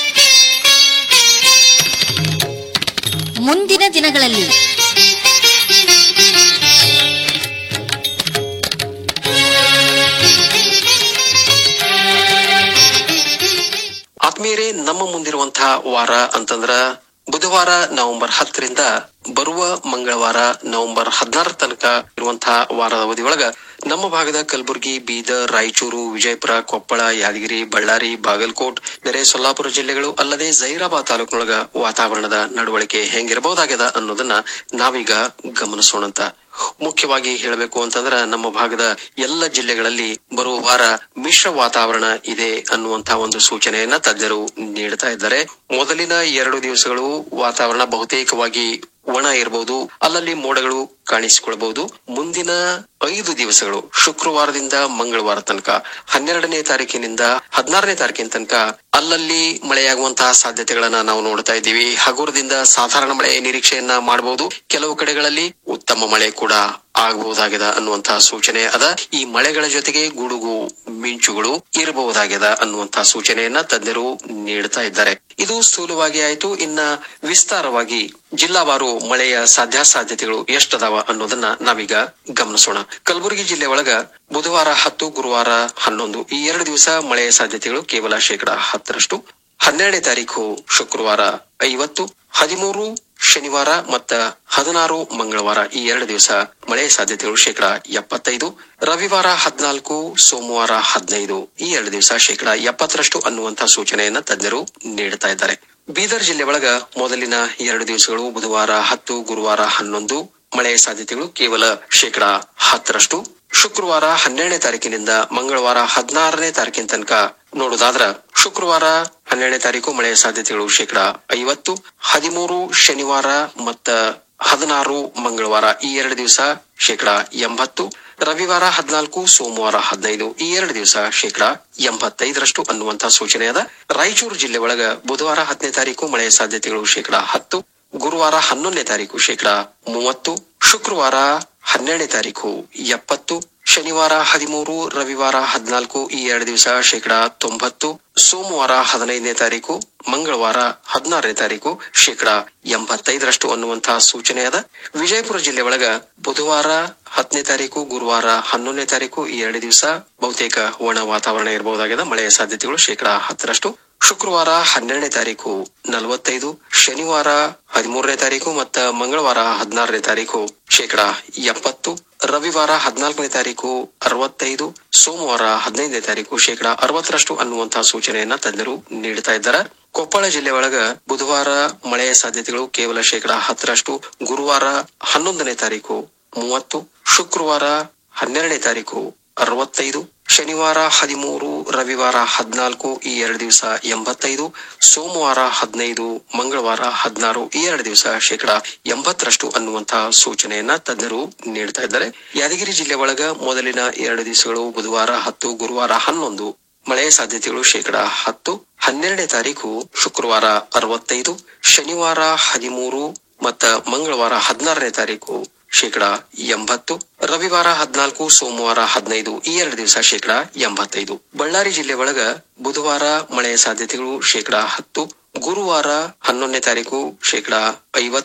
F: ಮುಂದಿನ ದಿನಗಳಲ್ಲಿ
H: ಆತ್ಮೀಯರೇ ನಮ್ಮ ಮುಂದಿರುವಂತಹ ವಾರ ಅಂತಂದ್ರ ಬುಧವಾರ ನವೆಂಬರ್ ಹತ್ತರಿಂದ ಬರುವ ಮಂಗಳವಾರ ನವೆಂಬರ್ ಹದಿನಾರ ತನಕ ಇರುವಂತಹ ವಾರದ ಅವಧಿಯೊಳಗ ನಮ್ಮ ಭಾಗದ ಕಲಬುರಗಿ ಬೀದರ್ ರಾಯಚೂರು ವಿಜಯಪುರ ಕೊಪ್ಪಳ ಯಾದಗಿರಿ ಬಳ್ಳಾರಿ ಬಾಗಲಕೋಟ್ ನೆರೆ ಸೊಲ್ಲಾಪುರ ಜಿಲ್ಲೆಗಳು ಅಲ್ಲದೆ ಜೈರಾಬಾದ್ ತಾಲೂಕಿನೊಳಗ ವಾತಾವರಣದ ನಡವಳಿಕೆ ಹೆಂಗಿರಬಹುದಾಗ್ಯದ ಅನ್ನೋದನ್ನ ನಾವೀಗ ಗಮನಿಸೋಣಂತ ಮುಖ್ಯವಾಗಿ ಹೇಳಬೇಕು ಅಂತಂದ್ರ ನಮ್ಮ ಭಾಗದ ಎಲ್ಲ ಜಿಲ್ಲೆಗಳಲ್ಲಿ ಬರುವ ವಾರ ಮಿಶ್ರ ವಾತಾವರಣ ಇದೆ ಅನ್ನುವಂತಹ ಒಂದು ಸೂಚನೆಯನ್ನ ತಜ್ಞರು ನೀಡ್ತಾ ಇದ್ದಾರೆ ಮೊದಲಿನ ಎರಡು ದಿವಸಗಳು ವಾತಾವರಣ ಬಹುತೇಕವಾಗಿ ಒಣ ಇರಬಹುದು ಅಲ್ಲಲ್ಲಿ ಮೋಡಗಳು ಕಾಣಿಸಿಕೊಳ್ಬಹುದು ಮುಂದಿನ ಐದು ದಿವಸಗಳು ಶುಕ್ರವಾರದಿಂದ ಮಂಗಳವಾರ ತನಕ ಹನ್ನೆರಡನೇ ತಾರೀಕಿನಿಂದ ಹದಿನಾರನೇ ತಾರೀಕಿನ ತನಕ ಅಲ್ಲಲ್ಲಿ ಮಳೆಯಾಗುವಂತಹ ಸಾಧ್ಯತೆಗಳನ್ನ ನಾವು ನೋಡ್ತಾ ಇದ್ದೀವಿ ಹಗುರದಿಂದ ಸಾಧಾರಣ ಮಳೆ ನಿರೀಕ್ಷೆಯನ್ನ ಮಾಡಬಹುದು ಕೆಲವು ಕಡೆಗಳಲ್ಲಿ ಉತ್ತಮ ಮಳೆ ಕೂಡ ಆಗಬಹುದಾಗಿದೆ ಅನ್ನುವಂತಹ ಸೂಚನೆ ಅದ ಈ ಮಳೆಗಳ ಜೊತೆಗೆ ಗುಡುಗು ಮಿಂಚುಗಳು ಇರಬಹುದಾಗಿದೆ ಅನ್ನುವಂತಹ ಸೂಚನೆಯನ್ನ ತಜ್ಞರು ನೀಡ್ತಾ ಇದ್ದಾರೆ ಇದು ಸ್ಥೂಲವಾಗಿ ಆಯ್ತು ಇನ್ನ ವಿಸ್ತಾರವಾಗಿ ಜಿಲ್ಲಾವಾರು ಮಳೆಯ ಸಾಧ್ಯಾಸಾಧ್ಯತೆಗಳು ಎಷ್ಟದಾವ ಅನ್ನೋದನ್ನ ನಾವೀಗ ಗಮನಿಸೋಣ ಕಲಬುರಗಿ ಜಿಲ್ಲೆ ಒಳಗ ಬುಧವಾರ ಹತ್ತು ಗುರುವಾರ ಹನ್ನೊಂದು ಈ ಎರಡು ದಿವಸ ಮಳೆಯ ಸಾಧ್ಯತೆಗಳು ಕೇವಲ ಶೇಕಡ ಹತ್ತರಷ್ಟು ಹನ್ನೆರಡನೇ ತಾರೀಕು ಶುಕ್ರವಾರ ಐವತ್ತು ಹದಿಮೂರು ಶನಿವಾರ ಮತ್ತ ಹದಿನಾರು ಮಂಗಳವಾರ ಈ ಎರಡು ದಿವಸ ಮಳೆ ಸಾಧ್ಯತೆಗಳು ಶೇಕಡ ಎಪ್ಪತ್ತೈದು ರವಿವಾರ ಹದಿನಾಲ್ಕು ಸೋಮವಾರ ಹದಿನೈದು ಈ ಎರಡು ದಿವಸ ಶೇಕಡ ಎಪ್ಪತ್ತರಷ್ಟು ಅನ್ನುವಂತಹ ಸೂಚನೆಯನ್ನ ತಜ್ಞರು ನೀಡ್ತಾ ಇದ್ದಾರೆ ಬೀದರ್ ಜಿಲ್ಲೆ ಒಳಗ ಮೊದಲಿನ ಎರಡು ದಿವಸಗಳು ಬುಧವಾರ ಹತ್ತು ಗುರುವಾರ ಹನ್ನೊಂದು ಮಳೆಯ ಸಾಧ್ಯತೆಗಳು ಕೇವಲ ಶೇಕಡ ಹತ್ತರಷ್ಟು ಶುಕ್ರವಾರ ಹನ್ನೆರಡನೇ ತಾರೀಕಿನಿಂದ ಮಂಗಳವಾರ ಹದಿನಾರನೇ ತಾರೀಕಿನ ತನಕ ನೋಡುವುದಾದ್ರ ಶುಕ್ರವಾರ ಹನ್ನೆರಡನೇ ತಾರೀಕು ಮಳೆಯ ಸಾಧ್ಯತೆಗಳು ಶೇಕಡ ಐವತ್ತು ಹದಿಮೂರು ಶನಿವಾರ ಮತ್ತ ಹದಿನಾರು ಮಂಗಳವಾರ ಈ ಎರಡು ದಿವಸ ಶೇಕಡ ಎಂಬತ್ತು ರವಿವಾರ ಹದಿನಾಲ್ಕು ಸೋಮವಾರ ಹದಿನೈದು ಈ ಎರಡು ದಿವಸ ಶೇಕಡ ಎಂಬತ್ತೈದರಷ್ಟು ಅನ್ನುವಂತಹ ಸೂಚನೆ ಅದ ರಾಯಚೂರು ಜಿಲ್ಲೆ ಒಳಗ ಬುಧವಾರ ಹತ್ತನೇ ತಾರೀಕು ಮಳೆಯ ಸಾಧ್ಯತೆಗಳು ಶೇಕಡ ಹತ್ತು ಗುರುವಾರ ಹನ್ನೊಂದನೇ ತಾರೀಕು ಶೇಕಡ ಮೂವತ್ತು ಶುಕ್ರವಾರ ಹನ್ನೆರಡನೇ ತಾರೀಕು ಎಪ್ಪತ್ತು ಶನಿವಾರ ಹದಿಮೂರು ರವಿವಾರ ಹದಿನಾಲ್ಕು ಈ ಎರಡು ದಿವಸ ಶೇಕಡ ತೊಂಬತ್ತು ಸೋಮವಾರ ಹದಿನೈದನೇ ತಾರೀಕು ಮಂಗಳವಾರ ಹದಿನಾರನೇ ತಾರೀಕು ಶೇಕಡ ಎಂಬತ್ತೈದರಷ್ಟು ಅನ್ನುವಂತಹ ಸೂಚನೆ ಅದ ವಿಜಯಪುರ ಜಿಲ್ಲೆ ಒಳಗ ಬುಧವಾರ ಹತ್ತನೇ ತಾರೀಕು ಗುರುವಾರ ಹನ್ನೊಂದನೇ ತಾರೀಕು ಈ ಎರಡು ದಿವಸ ಬಹುತೇಕ ಒಣ ವಾತಾವರಣ ಇರಬಹುದಾಗಿದೆ ಮಳೆಯ ಸಾಧ್ಯತೆಗಳು ಶೇಕಡ ಹತ್ತರಷ್ಟು ಶುಕ್ರವಾರ ಹನ್ನೆರಡನೇ ತಾರೀಕು ನಲವತ್ತೈದು ಶನಿವಾರ ಹದಿಮೂರನೇ ತಾರೀಕು ಮತ್ತ ಮಂಗಳವಾರ ಹದಿನಾರನೇ ತಾರೀಕು ಶೇಕಡ ಎಪ್ಪತ್ತು ರವಿವಾರ ಹದಿನಾಲ್ಕನೇ ತಾರೀಕು ಅರವತ್ತೈದು ಸೋಮವಾರ ಹದಿನೈದನೇ ತಾರೀಕು ಶೇಕಡ ಅರವತ್ತರಷ್ಟು ಅನ್ನುವಂತಹ ಸೂಚನೆಯನ್ನ ತಜ್ಞರು ನೀಡ್ತಾ ಇದ್ದಾರೆ ಕೊಪ್ಪಳ ಜಿಲ್ಲೆ ಒಳಗ ಬುಧವಾರ ಮಳೆಯ ಸಾಧ್ಯತೆಗಳು ಕೇವಲ ಶೇಕಡ ಹತ್ತರಷ್ಟು ಗುರುವಾರ ಹನ್ನೊಂದನೇ ತಾರೀಕು ಮೂವತ್ತು ಶುಕ್ರವಾರ ಹನ್ನೆರಡನೇ ತಾರೀಕು ಅರವತ್ತೈದು ಶನಿವಾರ ಹದಿಮೂರು ರವಿವಾರ ಹದಿನಾಲ್ಕು ಈ ಎರಡು ದಿವಸ ಎಂಬತ್ತೈದು ಸೋಮವಾರ ಹದಿನೈದು ಮಂಗಳವಾರ ಹದಿನಾರು ಈ ಎರಡು ದಿವಸ ಶೇಕಡ ಎಂಬತ್ತರಷ್ಟು ಅನ್ನುವಂತಹ ಸೂಚನೆಯನ್ನ ತಜ್ಞರು ನೀಡ್ತಾ ಇದ್ದಾರೆ ಯಾದಗಿರಿ ಜಿಲ್ಲೆ ಒಳಗ ಮೊದಲಿನ ಎರಡು ದಿವಸಗಳು ಬುಧವಾರ ಹತ್ತು ಗುರುವಾರ ಹನ್ನೊಂದು ಮಳೆಯ ಸಾಧ್ಯತೆಗಳು ಶೇಕಡ ಹತ್ತು ಹನ್ನೆರಡನೇ ತಾರೀಕು ಶುಕ್ರವಾರ ಅರವತ್ತೈದು ಶನಿವಾರ ಹದಿಮೂರು ಮತ್ತ ಮಂಗಳವಾರ ಹದಿನಾರನೇ ತಾರೀಕು ಶೇಕಡ ಎಂಬತ್ತು ರವಿವಾರ ಹದಿನಾಲ್ಕು ಸೋಮವಾರ ಹದಿನೈದು ಈ ಎರಡು ದಿವಸ ಶೇಕಡ ಎಂಬತ್ತೈದು ಬಳ್ಳಾರಿ ಜಿಲ್ಲೆ ಒಳಗ ಬುಧವಾರ ಮಳೆಯ ಸಾಧ್ಯತೆಗಳು ಶೇಕಡ ಹತ್ತು ಗುರುವಾರ ಹನ್ನೊಂದನೇ ತಾರೀಕು ಶೇಕಡ ಐವತ್ತು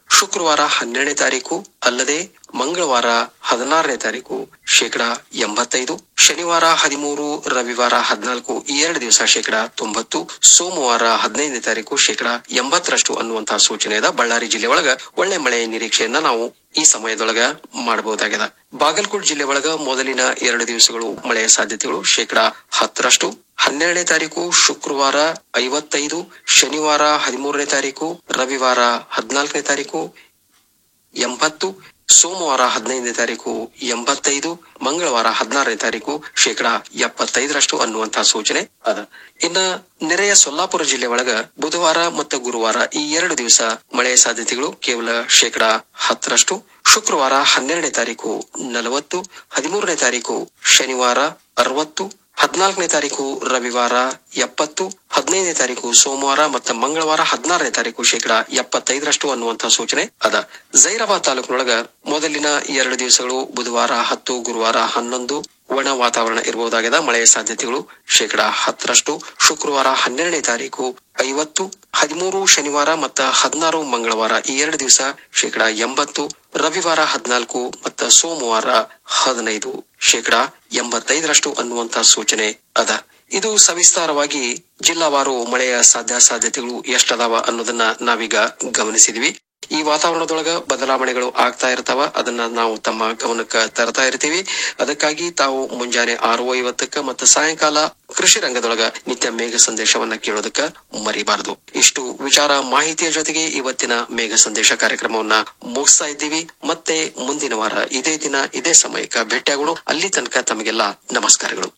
H: ಶುಕ್ರವಾರ ಹನ್ನೆರಡನೇ ತಾರೀಕು ಅಲ್ಲದೆ ಮಂಗಳವಾರ ಹದಿನಾರನೇ ತಾರೀಕು ಶೇಕಡ ಎಂಬತ್ತೈದು ಶನಿವಾರ ಹದಿಮೂರು ರವಿವಾರ ಹದಿನಾಲ್ಕು ಈ ಎರಡು ದಿವಸ ಶೇಕಡ ತೊಂಬತ್ತು ಸೋಮವಾರ ಹದಿನೈದನೇ ತಾರೀಕು ಶೇಕಡ ಎಂಬತ್ತರಷ್ಟು ಅನ್ನುವಂತಹ ಸೂಚನೆ ಇದೆ ಬಳ್ಳಾರಿ ಜಿಲ್ಲೆ ಒಳಗ ಒಳ್ಳೆ ಮಳೆ ನಿರೀಕ್ಷೆಯನ್ನ ನಾವು ಈ ಸಮಯದೊಳಗ ಮಾಡಬಹುದಾಗಿದೆ ಬಾಗಲಕೋಟ್ ಜಿಲ್ಲೆ ಒಳಗ ಮೊದಲಿನ ಎರಡು ದಿವಸಗಳು ಮಳೆಯ ಸಾಧ್ಯತೆಗಳು ಶೇಕಡ ಹತ್ತರಷ್ಟು ಹನ್ನೆರಡನೇ ತಾರೀಕು ಶುಕ್ರವಾರ ಐವತ್ತೈದು ಶನಿವಾರ ಹದಿಮೂರನೇ ತಾರೀಕು ರವಿವಾರ ಹದಿನಾಲ್ಕನೇ ತಾರೀಕು ಎಂಬತ್ತು ಸೋಮವಾರ ಹದಿನೈದನೇ ತಾರೀಕು ಎಂಬತ್ತೈದು ಮಂಗಳವಾರ ಹದಿನಾರನೇ ತಾರೀಕು ಶೇಕಡ ಎಪ್ಪತ್ತೈದರಷ್ಟು ಅನ್ನುವಂತಹ ಸೂಚನೆ ಅದ ಇನ್ನ ನೆರೆಯ ಸೊಲ್ಲಾಪುರ ಜಿಲ್ಲೆ ಒಳಗ ಬುಧವಾರ ಮತ್ತು ಗುರುವಾರ ಈ ಎರಡು ದಿವಸ ಮಳೆಯ ಸಾಧ್ಯತೆಗಳು ಕೇವಲ ಶೇಕಡ ಹತ್ತರಷ್ಟು ಶುಕ್ರವಾರ ಹನ್ನೆರಡನೇ ತಾರೀಕು ನಲವತ್ತು ಹದಿಮೂರನೇ ತಾರೀಕು ಶನಿವಾರ ಅರವತ್ತು ಹದಿನಾಲ್ಕನೇ ತಾರೀಕು ರವಿವಾರ ಎಪ್ಪತ್ತು ಹದಿನೈದನೇ ತಾರೀಕು ಸೋಮವಾರ ಮತ್ತು ಮಂಗಳವಾರ ಹದಿನಾರನೇ ತಾರೀಕು ಶೇಕಡ ಎಪ್ಪತ್ತೈದರಷ್ಟು ಅನ್ನುವಂತಹ ಸೂಚನೆ ಅದ ಜೈರಾಬಾದ್ ತಾಲೂಕಿನೊಳಗ ಮೊದಲಿನ ಎರಡು ದಿವಸಗಳು ಬುಧವಾರ ಹತ್ತು ಗುರುವಾರ ಹನ್ನೊಂದು ಒಣ ವಾತಾವರಣ ಇರಬಹುದಾಗಿದೆ ಮಳೆಯ ಸಾಧ್ಯತೆಗಳು ಶೇಕಡ ಹತ್ತರಷ್ಟು ಶುಕ್ರವಾರ ಹನ್ನೆರಡನೇ ತಾರೀಕು ಐವತ್ತು ಹದಿಮೂರು ಶನಿವಾರ ಮತ್ತು ಹದಿನಾರು ಮಂಗಳವಾರ ಈ ಎರಡು ದಿವಸ ಶೇಕಡ ಎಂಬತ್ತು ರವಿವಾರ ಹದಿನಾಲ್ಕು ಮತ್ತು ಸೋಮವಾರ ಹದಿನೈದು ಶೇಕಡ ಎಂಬತ್ತೈದರಷ್ಟು ಅನ್ನುವಂತಹ ಸೂಚನೆ ಅದ ಇದು ಸವಿಸ್ತಾರವಾಗಿ ಜಿಲ್ಲಾವಾರು ಮಳೆಯ ಸಾಧ್ಯ ಸಾಧ್ಯತೆಗಳು ಎಷ್ಟದಾವ ಅನ್ನೋದನ್ನ ನಾವೀಗ ಗಮನಿಸಿದ್ವಿ ಈ ವಾತಾವರಣದೊಳಗ ಬದಲಾವಣೆಗಳು ಆಗ್ತಾ ಇರ್ತಾವ ಅದನ್ನ ನಾವು ತಮ್ಮ ಗಮನಕ್ಕ ತರ್ತಾ ಇರ್ತೀವಿ ಅದಕ್ಕಾಗಿ ತಾವು ಮುಂಜಾನೆ ಆರು ಐವತ್ತಕ್ಕ ಮತ್ತು ಸಾಯಂಕಾಲ ಕೃಷಿ ರಂಗದೊಳಗ ನಿತ್ಯ ಮೇಘ ಸಂದೇಶವನ್ನ ಕೇಳೋದಕ್ಕ ಮರಿಬಾರದು ಇಷ್ಟು ವಿಚಾರ ಮಾಹಿತಿಯ ಜೊತೆಗೆ ಇವತ್ತಿನ ಮೇಘ ಸಂದೇಶ ಕಾರ್ಯಕ್ರಮವನ್ನ ಮುಗಿಸ್ತಾ ಇದ್ದೀವಿ ಮತ್ತೆ ಮುಂದಿನ ವಾರ ಇದೇ ದಿನ ಇದೇ ಸಮಯಕ್ಕ ಭೇಟಿಯಾಗೋಣ ಅಲ್ಲಿ ತನಕ ತಮಗೆಲ್ಲ ನಮಸ್ಕಾರಗಳು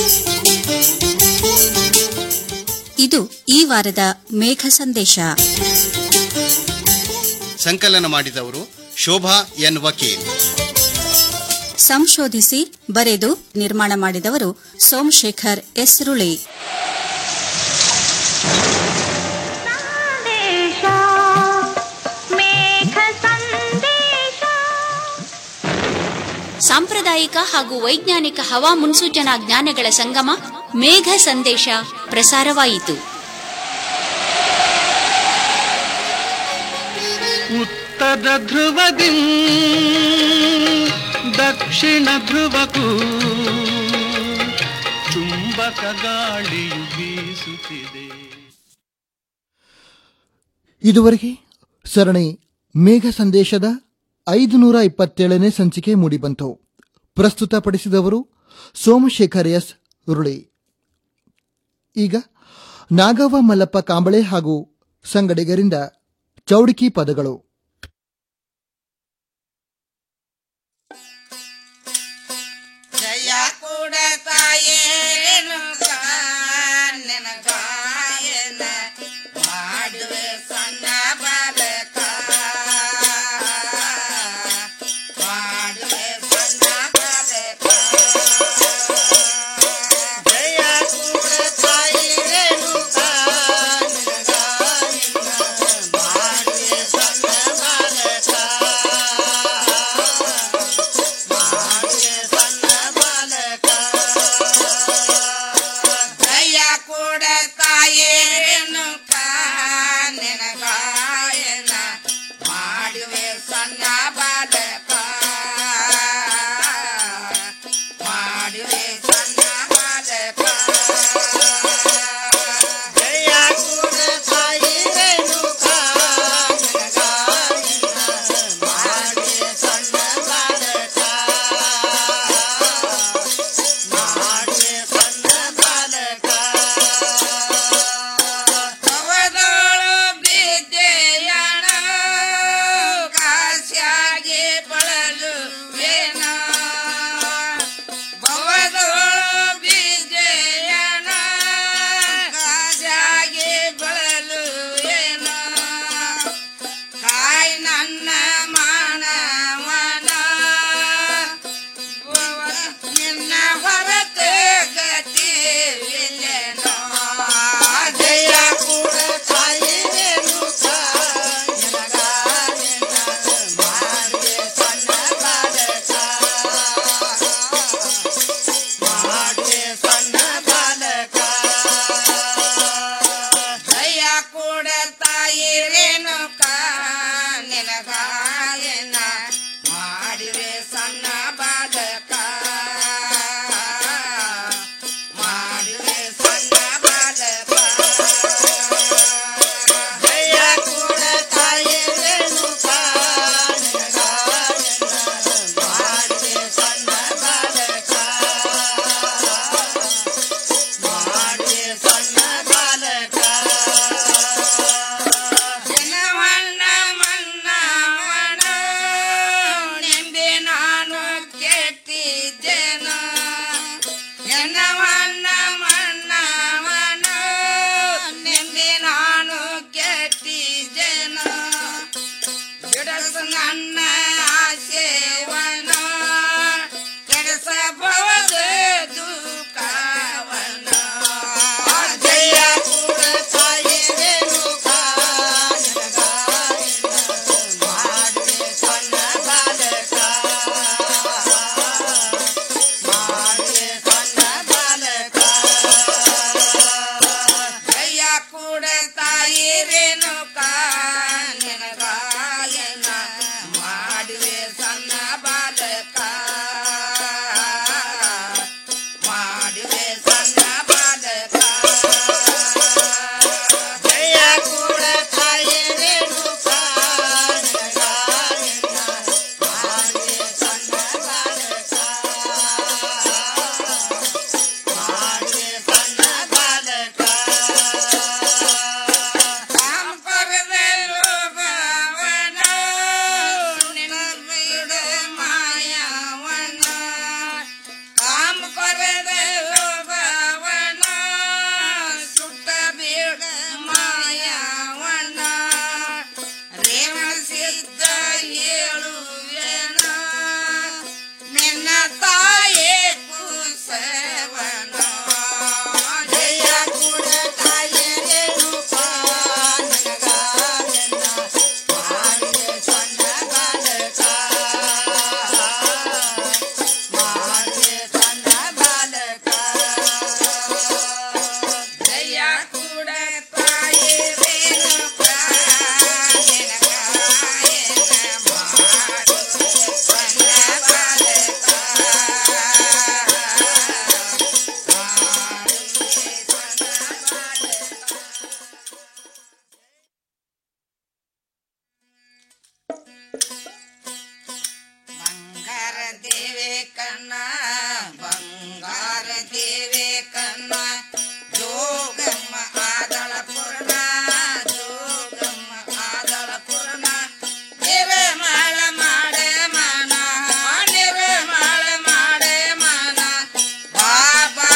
F: ಇದು ಈ ವಾರದ ಮೇಘ ಸಂದೇಶ
J: ಸಂಕಲನ ಮಾಡಿದವರು ಶೋಭಾ ಎನ್ ವಕೀಲ್
F: ಸಂಶೋಧಿಸಿ ಬರೆದು ನಿರ್ಮಾಣ ಮಾಡಿದವರು ಸೋಮಶೇಖರ್ ಎಸ್ರುಳಿ
E: ಸಂದೇಶ ಮೇಘ ಸಂದೇಶ
F: ಸಾಂಪ್ರದಾಯಿಕ ಹಾಗೂ ವೈಜ್ಞಾನಿಕ ಹವಾ ಮುನ್ಸೂಚನಾ ಜ್ಞಾನಗಳ ಸಂಗಮ ಮೇಘ ಸಂದೇಶ ಪ್ರಸಾರವಾಯಿತು
G: ಉತ್ತರ ಧ್ರುವದಿ ದಕ್ಷಿಣ ಧ್ರುವಕ್ಕೂ ಚುಂಬಕ ಗಾಳಿಯು ಬೀಸುತ್ತಿದೆ
B: ಇದುವರೆಗೆ ಸರಣಿ ಮೇಘ ಸಂದೇಶದ ಐದುನೂರ ಇಪ್ಪತ್ತೇಳನೇ ಸಂಚಿಕೆ ಮೂಡಿಬಂತು ಪ್ರಸ್ತುತಪಡಿಸಿದವರು ಸೋಮಶೇಖರ್ ಎಸ್ ಉರುಳಿ ಈಗ ನಾಗವ್ವ ಮಲ್ಲಪ್ಪ ಕಾಂಬಳೆ ಹಾಗೂ ಸಂಗಡಿಗರಿಂದ ಚೌಡಿಕಿ ಪದಗಳು
K: ಜಯ ಕೂಡ ತಾಯೇನು ನಿನ ಗಾಯನ ಮಾಡುವೆ ಸಣ್ಣ ಬಾಲಕ ಮಾಡುವೆ ಸಣ್ಣ ಬಾಲಕ ಜಯ ಕೂಡ ತಾಯೇನು ನಿನ ಗಾಯನ ಮಾಡುವೆ ಸಣ್ಣ ಬಾಲಕ ದಯ ಕೂಡ ತಾಯೇನು ಕಾನಿನ ಗಾಯನ ಮಾಡುವೆ ಸಣ್ಣ ಬಾಲಕ ಮಾಡುವೆ ಸಣ್ಣ ಬಾಲಕ ದಯ ಕೂಡ ತಾಯೇನು ಕಾನಿನ ಗಾಯನ ಮಾಡುವೆ ಸಣ್ಣ ಬಾಲಕ ಮಾಡುವೆ ಸಣ್ಣ ಬಾಲಕ ಅವದಳು ಬಿದ್ದೆಯಣ ಕಾಶ್ಯಾಗಿ ಬಳಲು ವೇನ ಭವದಳು ಬಿದ್ದೆಯಣ ಕಾಶ್ಯಾಗಿ ಬಳಲು ವೇನ ಕಾಯ್ ನನ್ನ ಮಾನವನ ನಿನ್ನ ಹೊರತು ಗತಿ ಇಲ್ಲೇನೋ ಜಯ ಕೂಡ ಕಾಯಿರೇನು ಮಾಡಿದೆ ಸಣ್ಣ ಬಾಲಕ ಮಾಡಿದೆ ಸಣ್ಣ ಬಾಲಕ ಜಯ ಕೂಡ ತಾಯಿ ರೇಣುಕ ನಿನ ಕನ್ನ ಬಂಗಾರ ದೇವಿ ಕನ್ನ ಜೋಗಮ್ಮ ಆದಳ ಪುರ್ಣ ಜೋಗಮ್ಮ ಆದಳ ಪುರ್ಣ ನಿರ್ಮಳ ಮಾಡೆ ಮನ ನಿರ್ಮಳ ಮಾಡೆ ಮನ ಬಾಬಾ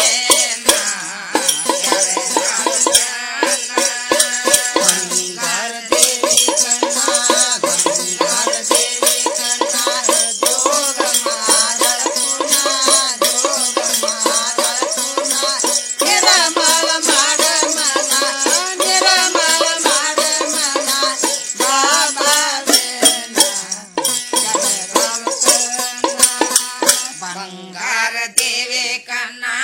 K: ಬಂಗಾರ ದೇವಿ ಕನ್ನ ಬಂಗಾರ ದೇವಿ ಕನ್ನ ಜೋಗಮ್ಮ ಆದಳ ಪುರ್ಣ ಜೋಗಮ್ಮ ಆದಳ ಪುರ್ಣ ನಿರ್ಮಲ ಮಾಡೆ ಮನ ನಿರ್ಮಲ ಮಾಡೆ ಮನ ಬಾಬಾ ಬಂಗಾರ ದೇವಿ ಕನ್ನ